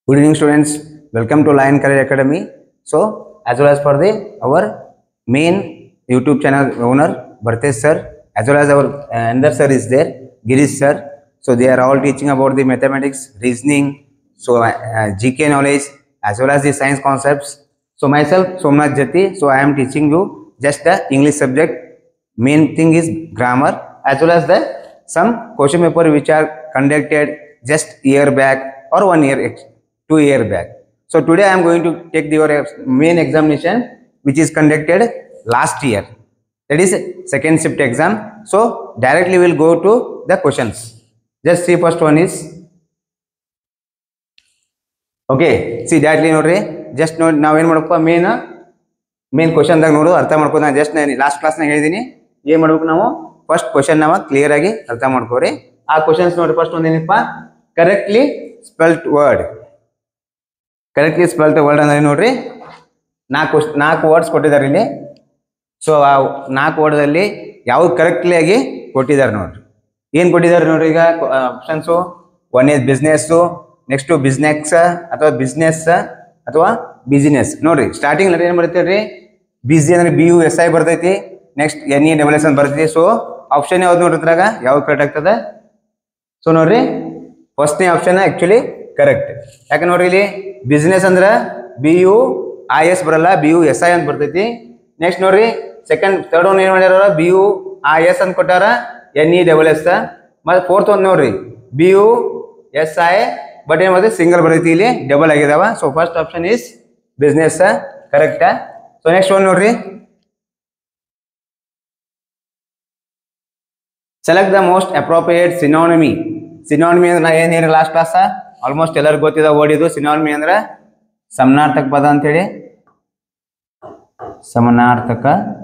Good evening, students. Welcome to Lion Career Academy. So, as well as for the our main YouTube channel owner, Bhartesh sir, as well as our uh, another sir is there, Girish sir. So, they are all teaching about the mathematics, reasoning, so uh, uh, GK knowledge, as well as the science concepts. So, myself, Somnath Jati. So, I am teaching you just the English subject. Main thing is grammar, as well as the some question paper which are conducted just year back or one year, ex- two year back. So today I am going to take your ex- main examination which is conducted last year. That is second shift exam. So directly we will go to the questions. Just see first one is okay see directly ನೋಡ್ರಿ just ನೋಡಿ ನಾವೇನು ಮಾಡಪ್ಪ main main ಕ್ವಶನ್ದಾಗ ನೋಡು ಅರ್ಥ ಮಾಡ್ಕೊ ನಾನು just last ಕ್ಲಾಸ್ನಾಗ ಹೇಳಿದ್ದೀನಿ ಏನು ಮಾಡ್ಬೇಕು ನಾವು ಫಸ್ಟ್ ಕ್ವಶನ್ ನಾವು ಕ್ಲಿಯರ್ ಆಗಿ ಅರ್ಥ ಮಾಡ್ಕೋರಿ ಆ ಕ್ವಶನ್ಸ್ ನೋಡ್ರಿ ಫಸ್ಟ್ ಒಂದೇನಪ್ಪ correctly spelt word correctly spelt word ಅಂದ್ರೆ ನೋಡ್ರಿ ನಾಲ್ಕು ಕ್ವಶ್- ನಾಲ್ಕು ವರ್ಡ್ಸ್ ಕೊಟ್ಟಿದ್ದಾರೆ ಇಲ್ಲಿ ಸೊ ಆ ನಾಲ್ಕು ವರ್ಡ್ದಲ್ಲಿ ಯಾವ್ದು ಕರೆಕ್ಟ್ಲಿ ಆಗಿ ಕೊಟ್ಟಿದ್ದಾರೆ ನೋಡ್ರಿ ಏನು ಕೊಟ್ಟಿದ್ದಾರೆ ನೋಡ್ರಿ ಈಗ options one is business next business ಅಥವಾ ಬಿಸ್ನೆಸ್ ಅಥವಾ ಬಿಸಿನೆಸ್ ನೋಡ್ರಿ ಸ್ಟಾರ್ಟಿಂಗ್ ಏನು ಬರ್ತೈತಿ ಬಿಸಿ ಅಂದ್ರೆ ಬಿ ಯು ಎಸ್ ಐ ಬರ್ತೈತಿ next N E double S ಅಂತ ಬರ್ತೈತಿ ಸೊ ಆಪ್ಷನ್ ಯಾವ್ದು ನೋಡ್ರಿ ಇದ್ರಾಗ ಯಾವ್ದು ಕರೆಕ್ಟ್ ಆಗ್ತದೆ ಸೊ ನೋಡ್ರಿ ಫಸ್ಟ್ನೇ ಆಪ್ಷನ್ ಆಕ್ಚುಲಿ ಕರೆಕ್ಟ್ ಯಾಕೆ ನೋಡ್ರಿ ಇಲ್ಲಿ ಬಿಸ್ನೆಸ್ ಅಂದ್ರೆ ಬಿ ಯು ಐ ಎಸ್ ಬರಲ್ಲ ಬಿ ಯು ಎಸ್ ಐ ಅಂತ ಬರ್ತೈತಿ ನೆಕ್ಸ್ಟ್ ನೋಡ್ರಿ ಸೆಕೆಂಡ್ ಥರ್ಡ್ ಒನ್ ಏನ್ ಮಾಡ್ಯಾರ ಬಿ ಯು ಐ ಎಸ್ ಅಂತ ಕೊಟ್ಟಾರ ಎನ್ ಇ ಡಬಲ್ ಎಸ್ ಮತ್ತೆ ಫೋರ್ತ್ ಒಂದು ನೋಡ್ರಿ B U S I but ಏನ್ ಬರ್ತೈತಿ ಸಿಂಗಲ್ ಬರ್ತೈತಿ ಇಲ್ಲಿ ಡಬಲ್ ಆಗಿದಾವ so first option is business correct so next one ನೋಡ್ರಿ select the most appropriate synonym synonym ಅಂದ್ರೆ ನಾ ಏನು ಹೇಳಿ ಲಾಸ್ಟ್ ಕ್ಲಾಸ್ ಆಲ್ಮೋಸ್ಟ್ ಎಲ್ಲರಿಗೂ ಗೊತ್ತಿದೆ ಓಡಿದು ಸಿನಾನಮಿ ಅಂದ್ರೆ ಸಮನಾರ್ಥಕ ಪದ ಅಂತೇಳಿ ಸಮನಾರ್ಥಕ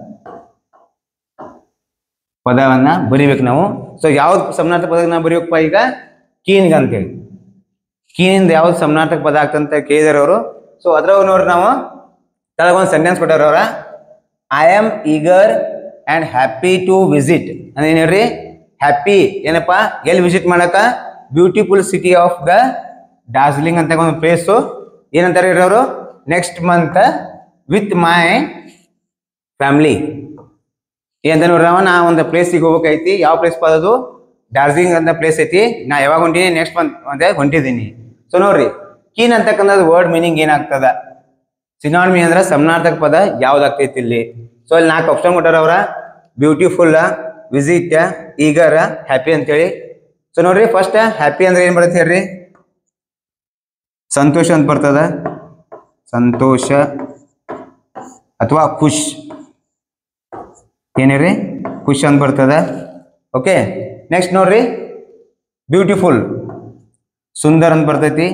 ಪದವನ್ನ ಬರಿಬೇಕು ನಾವು ಸೊ ಯಾವ್ದು ಸಮನಾರ್ಥಕ ಪದ ನಾವು ಬರೀಬೇಕಪ್ಪ ಈಗ ಕೀನ್ಗ ಅಂತೇಳಿ ಕೀನಿಂದ ಯಾವ್ದು ಸಮನಾರ್ಥಕ ಪದ ಆಗ್ತಂತ ಕೇಳಿದಾರೆ ಅವರು ಸೊ ಅದ್ರಾಗ ನೋಡ್ರಿ ನಾವು ಕೆಳಗೆ ಒಂದು ಸೆಂಟೆನ್ಸ್ ಕೊಟ್ಟಾರ ಅವ್ರ I am eager and happy to visit ಅಂದ್ರೆ ಏನು ಹೇಳ್ರಿ ಹ್ಯಾಪಿ ಏನಪ್ಪ ಎಲ್ಲಿ ವಿಸಿಟ್ ಮಾಡಕ beautiful city of the Darjeeling ಅಂತ ಒಂದು ಪ್ಲೇಸು ಏನಂತಾರೆ ಅವರು next month with my family ಏನಂತ ನೋಡ್ರಿ ಅವ ನಾ ಒಂದು ಪ್ಲೇಸಿಗೆ ಹೋಗ್ಬೇಕೈತಿ ಯಾವ ಪ್ಲೇಸ್ ಅದು ಡಾರ್ಜಿಲಿಂಗ್ ಅಂತ ಪ್ಲೇಸ್ ಐತಿ ನಾ ಯಾವಾಗ ಹೊಂಟೀನಿ ನೆಕ್ಸ್ಟ್ ಮಂತ್ ಮತ್ತೆ ಹೊಂಟಿದ್ದೀನಿ ಸೊ ನೋಡ್ರಿ ಕೀನ್ ಅಂತಕ್ಕಂಥದ್ದು ವರ್ಡ್ ಮೀನಿಂಗ್ ಏನಾಗ್ತದ ಸಿನಾನ್ಮಿ ಅಂದ್ರೆ ಸಮನಾರ್ಥಕ ಪದ ಯಾವ್ದಾಗ್ತೈತಿ ಇಲ್ಲಿ ಸೊ ಇಲ್ಲಿ ನಾಲ್ಕು ಆಪ್ಷನ್ ಕೊಟ್ಟಾರ ಅವ್ರ ಬ್ಯೂಟಿಫುಲ್ ವಿಸಿಟ್ ಈಗರ ಹ್ಯಾಪಿ ಅಂತೇಳಿ ಸೊ ನೋಡ್ರಿ ಫಸ್ಟ್ ಹ್ಯಾಪಿ ಅಂದ್ರೆ ಏನ್ ಬರುತ್ತೆ ಹೇಳ್ರಿ ಸಂತೋಷ ಅಂತ ಬರ್ತದ ಸಂತೋಷ ಅಥವಾ ಖುಷ್ ಏನೇರಿ ಖುಷ್ ಅಂತ ಬರ್ತದ ಓಕೆ ನೆಕ್ಸ್ಟ್ ನೋಡ್ರಿ ಬ್ಯೂಟಿಫುಲ್ ಸುಂದರ್ ಅಂತ ಬರ್ತೈತಿ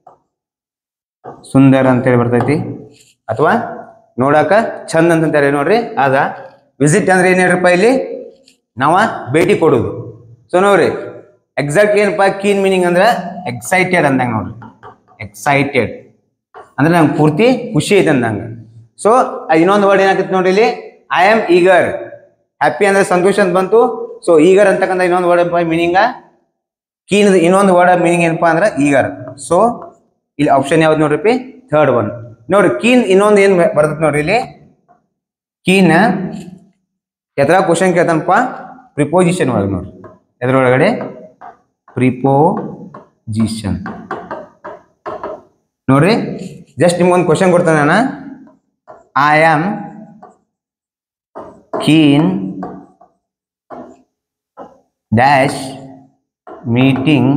ಸುಂದರ್ ಅಂತೇಳಿ ಬರ್ತೈತಿ ಅಥವಾ ನೋಡಾಕ ಚಂದ ಅಂತಂತಾರೆ ನೋಡ್ರಿ ಅದ ವಿಸಿಟ್ ಅಂದ್ರೆ ಏನ್ ಹೇಳ್ರಪ್ಪ ಇಲ್ಲಿ ನಾವ ಭೇಟಿ ಕೊಡೋದು ಸೊ ನೋಡ್ರಿ ಎಕ್ಸಾಕ್ಟ್ ಏನಪ್ಪ ಕೀನ್ ಮೀನಿಂಗ್ ಅಂದ್ರೆ ಎಕ್ಸೈಟೆಡ್ ಅಂದಂಗ ನೋಡ್ರಿ ಎಕ್ಸೈಟೆಡ್ ಅಂದ್ರೆ ನಂಗೆ ಪೂರ್ತಿ ಖುಷಿ ಐತೆ ಅಂದಂಗ ಸೊ ಇನ್ನೊಂದು ವರ್ಡ್ ಏನಾಗ್ತೈತಿ ನೋಡ್ರಿ ಇಲ್ಲಿ ಐ ಆಮ್ ಈಗರ್ ಹ್ಯಾಪಿ ಅಂದ್ರೆ ಸಂತೋಷ ಅಂತ ಬಂತು ಸೊ ಈಗರ್ ಅಂತಕ್ಕಂಥ ಇನ್ನೊಂದು ವರ್ಡ್ ಮೀನಿಂಗ ಕೀನ್ ಇನ್ನೊಂದು ವರ್ಡ್ ಮೀನಿಂಗ್ ಏನಪ್ಪಾ ಅಂದ್ರೆ ಈಗರ್ ಸೊ ಇಲ್ಲಿ ಆಪ್ಷನ್ ಯಾವ್ದು ನೋಡ್ರಿ ಥರ್ಡ್ ಒನ್ ನೋಡ್ರಿ ಕೀನ್ ಇನ್ನೊಂದು ಏನ್ ಬರ್ತೈತಿ ನೋಡ್ರಿ ಇಲ್ಲಿ ಕೀನ್ ಎದ್ರ ಕ್ವಶನ್ ಕೇಳ್ತಾನಪ್ಪ ಪ್ರಿಪೋಸಿಷನ್ ಒಳಗೆ ನೋಡ್ರಿ ಎದ್ರೊಳಗಡೆ ಪ್ರಿಪೋಸಿಷನ್ ನೋಡ್ರಿ ಜಸ್ಟ್ ನಿಮ್ಗೊಂದು ಕ್ವಶನ್ ಕೊಡ್ತಾನೆ ನಾನು I am keen dash meeting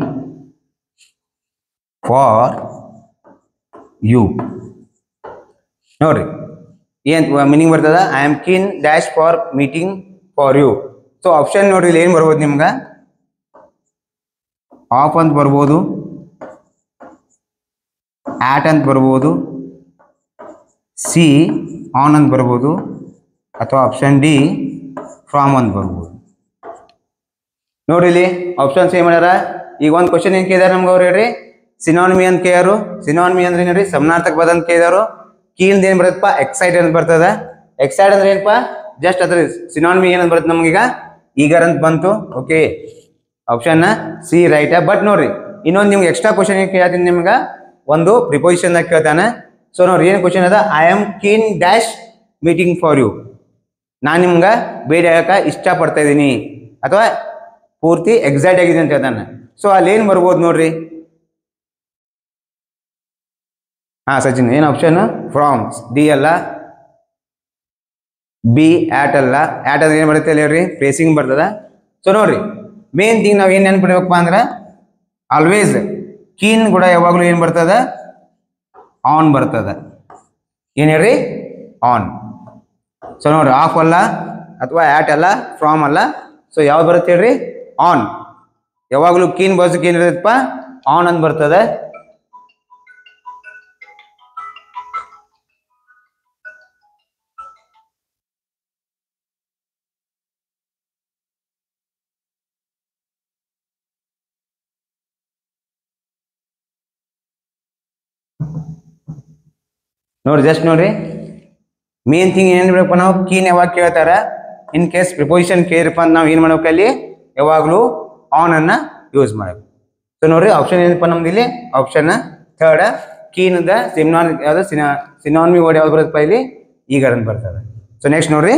for you ನೋಡ್ರಿ ಏನ್ ಮೀನಿಂಗ್ ಬರ್ತದ I am keen dash for meeting for you so option ನೋಡ್ರಿ ಇಲ್ಲಿ ಏನು ಬರ್ಬೋದು ನಿಮ್ಗೆ ಆಫ್ ಅಂತ ಬರ್ಬೋದು ಆಟ್ ಅಂತ ಬರ್ಬೋದು ಸಿ ಆನ್ ಅಂತ ಬರ್ಬೋದು ಅಥವಾ ಆಪ್ಷನ್ ಡಿ ಫ್ರಾಮ್ ಅಂತ ಬರ್ಬೋದು ನೋಡ್ರಿ ಇಲ್ಲಿ ಆಪ್ಷನ್ಸ್ ಏನ್ ಮಾಡ್ಯಾರ ಈಗ ಒಂದು ಕ್ವಶನ್ ಏನ್ ಕೇಳಿದಾರೆ ನಮ್ಗೆ ಅವ್ರು ಹೇಳ್ರಿ ಸಿನಾನಮಿ ಅಂತ ಕೇಳ್ಯಾರು ಸಿನಾನಮಿ ಅಂದ್ರೆ ಏನ್ರಿ ಸಮನಾರ್ಥಕ ಪದ ಅಂತ ಕೇಳಿದಾರು ಕೀಲ್ದ ಏನ್ ಬರುತ್ತಪ್ಪ ಎಕ್ಸೈಟ್ ಅಂತ ಬರ್ತದ ಎಕ್ಸೈಟ್ ಅಂದ್ರೆ ಏನಪ್ಪ ಜಸ್ಟ್ ಅದ್ರ ಸಿನಾನಮಿ ಏನಂತ ಬರುತ್ತೆ ನಮಗೀಗ ಈಗರ್ ಅಂತ ಬಂತು okay option C right but ನೋಡ್ರಿ ಇನ್ನೊಂದು ನಿಮ್ಗೆ ಎಕ್ಸ್ಟ್ರಾ ಕ್ವಶನ್ ಕೇಳ್ತೀನಿ ನಿಮ್ಗೆ ಒಂದು ಪ್ರಿಪೋಸಿಷನ್ ದಾಗ ಕೇಳ್ತಾನೆ ಸೊ ನೋಡ್ರಿ ಏನ್ ಕ್ವಶನ್ ಅದ I am keen dash meeting for you ನಾನು ನಿಮ್ಗೆ ಭೇಟಿ ಆಗಕ್ಕೆ ಇಷ್ಟಪಡ್ತಾ ಇದ್ದೀನಿ ಅಥವಾ ಪೂರ್ತಿ ಎಕ್ಸೈಟ್ ಆಗಿದೆ ಅಂತ ಹೇಳ್ತಾನೆ ಸೊ ಅಲ್ಲಿ ಏನು ಬರ್ಬೋದು ನೋಡ್ರಿ ಹಾ ಸಚಿನ್ ಏನು ಆಪ್ಷನ್ ಫ್ರಾಮ್ ಡಿ ಅಲ್ಲ ಬಿ ಆಟ್ ಅಲ್ಲ ಆಟ್ ಅಂದ್ರೆ ಏನು ಬರುತ್ತೆ ಅಲ್ಲಿ ಹೇಳ್ರಿ ಪ್ಲೇಸಿಂಗ್ ಬರ್ತದ ಸೊ ನೋಡ್ರಿ ಮೇನ್ ಥಿಂಗ್ ನಾವು ಏನು ನೆನ್ಪಿಡ್ಬೇಕಪ್ಪ ಅಂದ್ರೆ ಆಲ್ವೇಸ್ ಕೀನ್ ಕೂಡ ಯಾವಾಗಲೂ ಏನು ಬರ್ತದ ಆನ್ ಬರ್ತದ ಏನು ಹೇಳ್ರಿ ಆನ್ ಸೊ ನೋಡ್ರಿ ಆಫ್ ಅಲ್ಲ ಅಥವಾ ಆಟ್ ಅಲ್ಲ ಫ್ರಾಮ್ ಅಲ್ಲ ಸೊ ಯಾವ್ದು ಬರುತ್ತೆ ಹೇಳ್ರಿ ಆನ್ ಯಾವಾಗಲೂ ಕೀನ್ ಬಸ್ಗೆ ಏನಿರುತ್ತಪ್ಪ ಆನ್ ಅಂತ ಬರ್ತದೆ ನೋಡ್ರಿ ಜಸ್ಟ್ ನೋಡ್ರಿ ಮೇನ್ ಥಿಂಗ್ ಏನ್ ಮಾಡ್ಬೇಕು ನಾವು ಕೀನ್ ಯಾವಾಗ ಕೇಳ್ತಾರ ಇನ್ ಕೇಸ್ ಪ್ರಿಪೋಸಿಷನ್ ಕೇಳಿರಪ್ಪ ಅಂತ ನಾವು ಏನ್ ಮಾಡ್ಬೇಕು ಅಲ್ಲಿ ಯಾವಾಗಲೂ ಆನ್ ಅನ್ನ ಯೂಸ್ ಮಾಡಬೇಕು ಸೊ ನೋಡ್ರಿ ಆಪ್ಷನ್ ಏನಪ್ಪ ನಮ್ದು ಇಲ್ಲಿ ಆಪ್ಷನ್ ಥರ್ಡ್ ಕೀನ್ ದ ಸಿಮ್ನಾನ್ ಯಾವ್ದು ಸಿನಾ ಸಿನಾನ್ಮಿ ವರ್ಡ್ ಯಾವ್ದು ಬರುತ್ತಪ್ಪ ಇಲ್ಲಿ ಈಗ ಅಂತ ಬರ್ತದೆ ಸೊ ನೆಕ್ಸ್ಟ್ ನೋಡ್ರಿ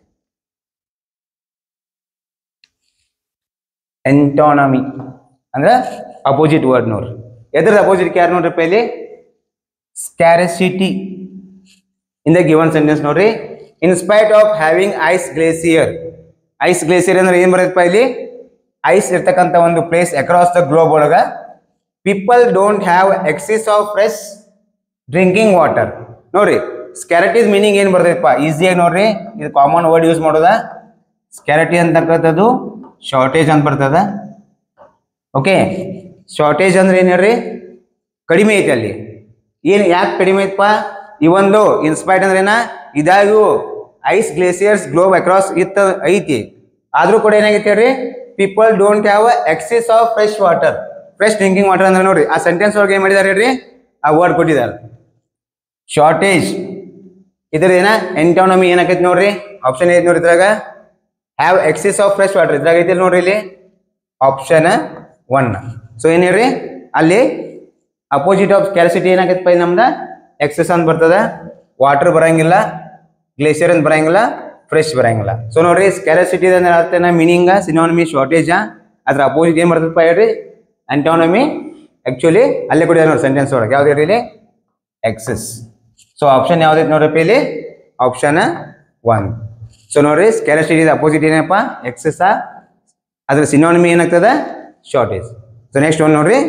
ಎಂಟಾನಮಿ ಅಂದ್ರೆ ಅಪೋಸಿಟ್ ವರ್ಡ್ ನೋಡ್ರಿ ಎದ್ರದ ಅಪೋಸಿಟ್ ಯಾರು ನೋಡ್ರಿಪ್ಪ ಇಲ್ಲಿ scarcity in the given sentence ನೋಡ್ರಿ in spite of having ice glacier ice glacier ಅಂದ್ರೆ ಏನ್ ಬರುತ್ತಪ್ಪ ಇಲ್ಲಿ ಐಸ್ ಇರ್ತಕ್ಕಂಥ ಒಂದು ಪ್ಲೇಸ್ ಅಕ್ರಾಸ್ ದ ಗ್ಲೋಬ್ ಒಳಗ people don't have access of fresh drinking water ನೋಡ್ರಿ ಸ್ಕ್ಯಾರಟೀಸ್ ಮೀನಿಂಗ್ ಏನ್ ಬರ್ತೈತಪ್ಪ ಈಸಿಯಾಗಿ ನೋಡ್ರಿ ಇದು ಕಾಮನ್ ವರ್ಡ್ ಯೂಸ್ ಮಾಡೋದ ಸ್ಕ್ಯಾರಟಿ ಅಂತಕ್ಕಂಥದ್ದು ಶಾರ್ಟೇಜ್ ಅಂತ ಬರ್ತದ ಓಕೆ ಶಾರ್ಟೇಜ್ ಅಂದ್ರೆ ಏನ್ ಹೇಳ್ರಿ ಕಡಿಮೆ ಐತೆ ಅಲ್ಲಿ ಏನು ಯಾಕೆ ಕಡಿಮೆ ಐತಪ್ಪ ಈ ಒಂದು ಇನ್ಸ್ಪೈಟ್ ಅಂದ್ರೆ ಏನ ಇದಾಗೂ ಐಸ್ ಗ್ಲೇಸಿಯರ್ಸ್ ಗ್ಲೋಬ್ ಅಕ್ರಾಸ್ ಇತ್ತ ಐತಿ ಆದ್ರೂ ಕೂಡ ಏನಾಗೈತೆ ಹೇಳ್ರಿ people don't have access of fresh water fresh drinking water ಅಂದ್ರೆ ನೋಡ್ರಿ ಆ ಸೆಂಟೆನ್ಸ್ ಒಳಗೆ ಏನ್ ಮಾಡಿದಾರೆ ಹೇಳ್ರಿ ಆ ವರ್ಡ್ ಕೊಟ್ಟಿದ್ದಾರೆ ಶಾರ್ಟೇಜ್ ಇದ್ರ ಏನ ಎಂಟಾನಮಿ ಏನಾಕೈತಿ ನೋಡ್ರಿ ಆಪ್ಷನ್ ಐತಿ ನೋಡ್ರಿ ಇದ್ರಾಗ have access of fresh water ಇದ್ರಾಗ ಐತಿ ನೋಡ್ರಿ ಇಲ್ಲಿ ಆಪ್ಷನ್ ಒನ್ ಸೊ ಏನ್ ಹೇಳ್ರಿ ಅಲ್ಲಿ ಅಪೋಸಿಟ್ ಆಫ್ ಸ್ಕ್ಯಾರಸಿಟಿ ಏನಾಗೈತಪ್ಪ ಇಲ್ಲಿ ನಮ್ದ ಎಕ್ಸೆಸ್ ಅಂತ ಬರ್ತದ ವಾಟರ್ ಬರಂಗಿಲ್ಲ ಗ್ಲೇಷಿಯರ್ ಅಂತ ಬರಂಗಿಲ್ಲ ಫ್ರೆಶ್ ಬರಂಗಿಲ್ಲ ಸೊ ನೋಡ್ರಿ ಸ್ಕ್ಯಾರಸಿಟಿ ಅಂದ್ರೆ ಅರ್ಥನ ಮೀನಿಂಗ ಸಿನೋನಮಿ ಶಾರ್ಟೇಜ್ ಅದ್ರ ಅಪೋಸಿಟ್ ಏನ್ ಬರ್ತದಪ್ಪ ಹೇಳ್ರಿ ಅಂಟಾನಮಿ ಆಕ್ಚುಲಿ ಅಲ್ಲೇ ಕೂಡ ನೋಡಿ ಸೆಂಟೆನ್ಸ್ ಒಳಗೆ ಯಾವ್ದು ಹೇಳ್ರಿ ಇಲ್ಲಿ ಎಕ್ಸೆಸ್ ಸೊ ಆಪ್ಷನ್ ಯಾವ್ದೈತೆ ನೋಡ್ರಪ್ಪ ಇಲ್ಲಿ ಆಪ್ಷನ್ ಒನ್ ಸೊ ನೋಡ್ರಿ ಸ್ಕ್ಯಾರಸಿಟಿ ಅಪೋಸಿಟ್ ಏನಪ್ಪ ಎಕ್ಸೆಸ್ ಅದ್ರ ಸಿನೋನಮಿ ಏನಾಗ್ತದ ಶಾರ್ಟೇಜ್ ಸೊ ನೆಕ್ಸ್ಟ್ ಒನ್ ನೋಡ್ರಿ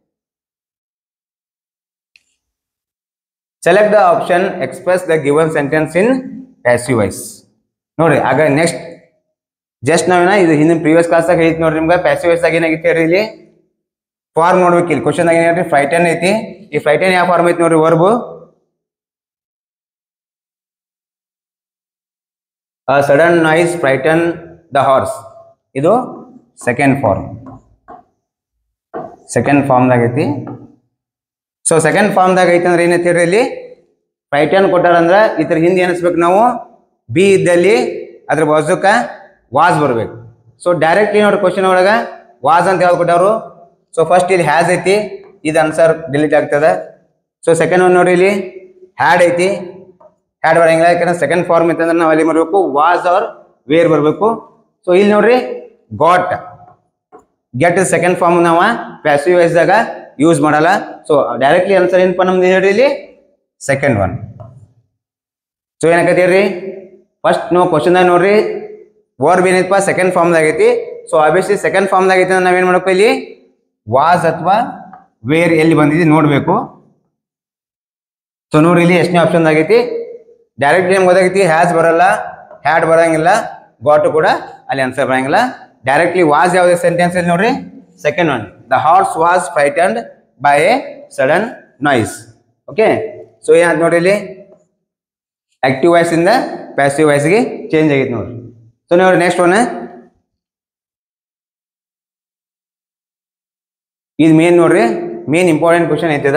select the option express the given sentence in passive voice ನೋಡ್ರಿ ಆಗ ನೆಕ್ಸ್ಟ್ ಜಸ್ಟ್ ನಾವೇನ ಇದು ಹಿಂದಿನ ಪ್ರೀವಿಯಸ್ ಕ್ಲಾಸ್ದಾಗ ಹೇಳಿದ್ ನೋಡ್ರಿ ನಿಮ್ಗೆ ಪ್ಯಾಸಿವ್ ವಾಯ್ಸ್ ದಾಗ ಏನಾಗಿತ್ತು ಹೇಳ್ರಿ ಇಲ್ಲಿ ಫಾರ್ಮ್ ನೋಡ್ಬೇಕು ಇಲ್ಲಿ ಕ್ವಶನ್ ದಾಗ ಏನ್ ಫ್ರೈಟನ್ ಐತಿ ಈ ಫ್ರೈಟನ್ ಯಾವ ಫಾರ್ಮ್ ಐತಿ ನೋಡ್ರಿ verb a sudden noise frighten the horse ಇದು ಸೆಕೆಂಡ್ ಫಾರ್ಮ್ ಸೆಕೆಂಡ್ ಫಾರ್ಮ್ದಾಗ ಐತಿ ಸೊ ಸೆಕೆಂಡ್ ಫಾರ್ಮ್ದಾಗ ಐತಿ ಅಂದ್ರೆ ಏನೈತಿ ಹೇಳ್ರಿ ಇಲ್ಲಿ ಫ್ರೈಟನ್ ಕೊಟ್ಟಾರಂದ್ರ ಇದ್ರ ಹಿಂದೆ ಏನಿಸ್ಬೇಕು ನಾವು ಬಿ ಇದ್ದಲ್ಲಿ ಅದ್ರ ಬಾಜುಕ ವಾಸ್ ಬರ್ಬೇಕು ಸೊ ಡೈರೆಕ್ಟ್ಲಿ ನೋಡ್ರಿ ಕ್ವಶನ್ ಒಳಗ ವಾಸ್ ಅಂತ ಯಾವ್ದು ಕೊಟ್ಟವ್ರು ಸೊ ಫಸ್ಟ್ ಇಲ್ಲಿ ಹ್ಯಾಸ್ ಐತಿ ಇದು ಆನ್ಸರ್ ಡಿಲೀಟ್ ಆಗ್ತದ ಸೊ ಸೆಕೆಂಡ್ ಒನ್ ನೋಡ್ರಿ ಇಲ್ಲಿ ಹ್ಯಾಡ್ ಐತಿ ಹ್ಯಾಡ್ ಬರಂಗಿಲ್ಲ ಯಾಕಂದ್ರೆ ಸೆಕೆಂಡ್ ಫಾರ್ಮ್ ಐತೆ ಅಂದ್ರೆ ನಾವು ಅಲ್ಲಿ ಬರಬೇಕು ವಾಸ್ ಆರ್ ವೇರ್ ಬರಬೇಕು ಸೊ ಇಲ್ಲಿ ನೋಡ್ರಿ ಗಾಟ್ ಗೆಟ್ ಸೆಕೆಂಡ್ ಫಾರ್ಮ್ ನಾವ ಪ್ಯಾಸಿವ್ ವೈಸ್ದಾಗ ಯೂಸ್ ಮಾಡಲ್ಲ ಸೊ ಡೈರೆಕ್ಟ್ಲಿ ಆನ್ಸರ್ ಏನಪ್ಪ ನಮ್ದು ಹೇಳ್ರಿ ಇಲ್ಲಿ ಸೆಕೆಂಡ್ ಒನ್ ಸೊ ಏನಾಕೈತಿ ಹೇಳ್ರಿ ಫಸ್ಟ್ ನಾವು ಕ್ವಶನ್ದಾಗ ನೋಡ್ರಿ ವರ್ಬ್ ಏನೈತಪ್ಪ ಸೆಕೆಂಡ್ ಫಾರ್ಮ್ದಾಗ ಐತಿ ಸೊ ಆಬ್ವಿಯಸ್ಲಿ ಸೆಕೆಂಡ್ ಫಾರ್ಮ್ದಾಗ ಐತಿ ಅಂದ್ರೆ ನಾವೇನ್ ಮಾಡಬೇಕು ಇಲ್ಲಿ ವಾಸ್ ಅಥವಾ ವೇರ್ ಎಲ್ಲಿ ಬಂದಿದೆ ನೋಡಬೇಕು ಸೊ ನೋಡ್ರಿ ಇಲ್ಲಿ ಎಷ್ಟನೇ ಆಪ್ಷನ್ ಆಗೈತಿ ಡೈರೆಕ್ಟ್ಲಿ ನಮ್ಗೆ ಗೊತ್ತಾಗೈತಿ ಹ್ಯಾಸ್ ಬರಲ್ಲ ಹ್ಯಾಡ್ ಬರಂಗಿಲ್ಲ ಗಾಟು ಕೂಡ ಅಲ್ಲಿ ಆನ್ಸರ್ ಬರಂಗಿಲ್ಲ ಡೈರೆಕ್ಟ್ಲಿ ವಾಸ್ ಯಾವ್ದು ಸೆಂಟೆನ್ಸ್ ಇಲ್ಲಿ ನೋಡ್ರಿ second one the horse was frightened by a sudden noise okay so ಏನಾಯ್ತು ನೋಡ್ರಿ ಇಲ್ಲಿ ಆಕ್ಟಿವ್ ವಾಯ್ಸ್ ಇಂದ ಪ್ಯಾಸಿವ್ ವಾಯ್ಸ್ಗೆ ಚೇಂಜ್ ಆಗೈತೆ ನೋಡ್ರಿ ಸೊ ನೋಡ್ರಿ ನೆಕ್ಸ್ಟ್ ಒನ್ ಇದು ಮೇನ್ ನೋಡ್ರಿ ಮೇನ್ ಇಂಪಾರ್ಟೆಂಟ್ ಕ್ವಶನ್ ಐತದ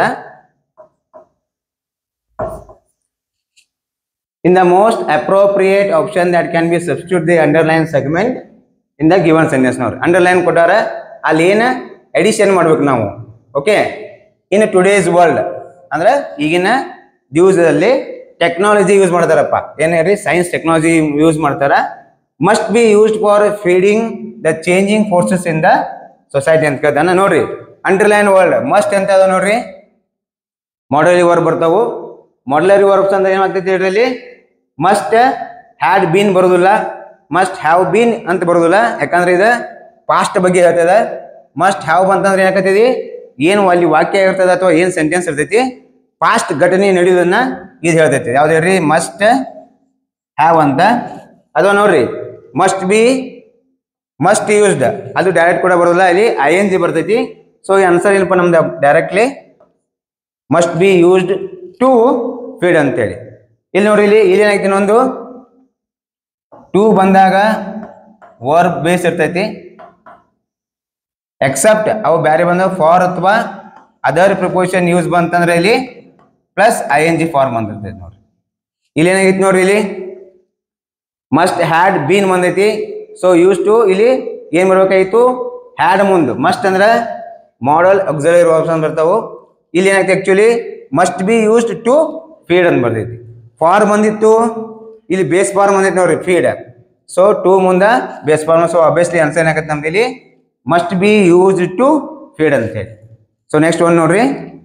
in the most appropriate option that can be substitute the underline segment in the given sentence ನೋಡ್ರಿ ಅಂಡರ್ಲೈನ್ ಕೊಟ್ಟಾರ ಅಲ್ಲಿ ಏನ ಎಡಿಷನ್ ಮಾಡ್ಬೇಕು ನಾವು ಓಕೆ ಇನ್ ಟುಡೇಸ್ ವರ್ಲ್ಡ್ ಅಂದ್ರೆ ಈಗಿನ ದಿವಸದಲ್ಲಿ ಟೆಕ್ನಾಲಜಿ ಯೂಸ್ ಮಾಡ್ತಾರಪ್ಪ ಏನ್ ಹೇಳ್ರಿ ಸೈನ್ಸ್ ಟೆಕ್ನಾಲಜಿ ಯೂಸ್ ಮಾಡ್ತಾರ must be used for feeding the changing forces in the society ಅಂತ ಕೇಳ್ತಾನ ನೋಡ್ರಿ ಅಂಡರ್ಲೈನ್ ವರ್ಲ್ಡ್ ಮಸ್ಟ್ ಅಂತ ಅದ ನೋಡ್ರಿ ಮಾಡಲರಿ ವರ್ಬ್ ಬರ್ತಾವು ಮಾಡಲರಿ ವರ್ಬ್ಸ್ ಅಂದ್ರೆ ಏನಾಗ್ತೈತಿ ಹೇಳ್ರಿ ಮಸ್ಟ್ ಹ್ಯಾಡ್ ಬೀನ್ ಬರೋದಿಲ್ಲ ಮಸ್ಟ್ ಹ್ಯಾವ್ ಬೀನ್ ಅಂತ ಬರೋದಿಲ್ಲ ಯಾಕಂದ್ರೆ ಇದು ಪಾಸ್ಟ್ ಬಗ್ಗೆ ಹೇಳ್ತದ ಮಸ್ಟ್ ಹ್ಯಾವ್ ಬಂತಂದ್ರೆ ಏನಾಕತೈತಿ ಏನು ಅಲ್ಲಿ ವಾಕ್ಯ ಇರ್ತದ ಅಥವಾ ಏನು ಸೆಂಟೆನ್ಸ್ ಇರ್ತೈತಿ ಪಾಸ್ಟ್ ಘಟನೆ ನಡೆಯೋದನ್ನ ಇದು ಹೇಳ್ತೈತಿ ಯಾವ್ದು ಹೇಳ್ರಿ ಮಸ್ಟ್ ಹ್ಯಾವ್ ಅಂತ ಅದು ನೋಡ್ರಿ ಮಸ್ಟ್ ಬಿ ಮಸ್ಟ್ ಯೂಸ್ಡ್ ಅದು ಡೈರೆಕ್ಟ್ ಕೂಡ ಬರೋದಿಲ್ಲ ಇಲ್ಲಿ ಐ ಎನ್ ಜಿ ಬರ್ತೈತಿ ಸೊ ಈ ಆನ್ಸರ್ ಏನಪ್ಪ ನಮ್ದು directly must be used to feed ಅಂತೇಳಿ ಇಲ್ಲಿ ನೋಡ್ರಿ ಇಲ್ಲಿ ಇಲ್ಲಿ ಏನಾಯ್ತು ಇನ್ನೊಂದು ಟು ಬಂದಾಗ ವರ್ಬ್ ಬೇಸ್ ಇರ್ತೈತಿ ಎಕ್ಸೆಪ್ಟ್ ಅವು ಬೇರೆ ಬಂದಾಗ ಫಾರ್ ಅಥವಾ ಅದರ್ ಪ್ರಿಪೋಸಿಷನ್ ಯೂಸ್ ಬಂತಂದ್ರೆ ಇಲ್ಲಿ plus I N G form ಬಂದಿರ್ತೈತಿ ನೋಡ್ರಿ ಇಲ್ಲಿ ಏನಾಗೈತಿ ನೋಡ್ರಿ ಇಲ್ಲಿ ಮಸ್ಟ್ ಹ್ಯಾಡ್ ಬೀನ್ ಬಂದೈತಿ ಸೊ ಯೂಸ್ ಟು ಇಲ್ಲಿ ಏನ್ ಬರ್ಬೇಕಾಗಿತ್ತು ಹ್ಯಾಡ್ ಮುಂದೆ ಮಸ್ಟ್ ಅಂದ್ರೆ ಮಾಡಲ್ ಅಕ್ಸರಿ ವರ್ಬ್ಸ್ ಅಂತ ಬರ್ತಾವು ಇಲ್ಲಿ ಏನಾಯ್ತು actually must be used to feed ಅಂತ ಬರ್ತೈತಿ ಫಾರ್ ಬಂದಿತ್ತು ಇಲ್ಲಿ ಬೇಸ್ ಫಾರ್ಮ್ ಬಂದೈತಿ ನೋಡ್ರಿ ಫೀಡ್ ಸೊ ಟು ಮುಂದ base form so obviously answer ಏನಾಗತ್ತೆ ನಮ್ದು ಇಲ್ಲಿ must be used to feed ಅಂತ ಹೇಳಿ ಸೊ ನೆಕ್ಸ್ಟ್ ಒನ್ ನೋಡ್ರಿ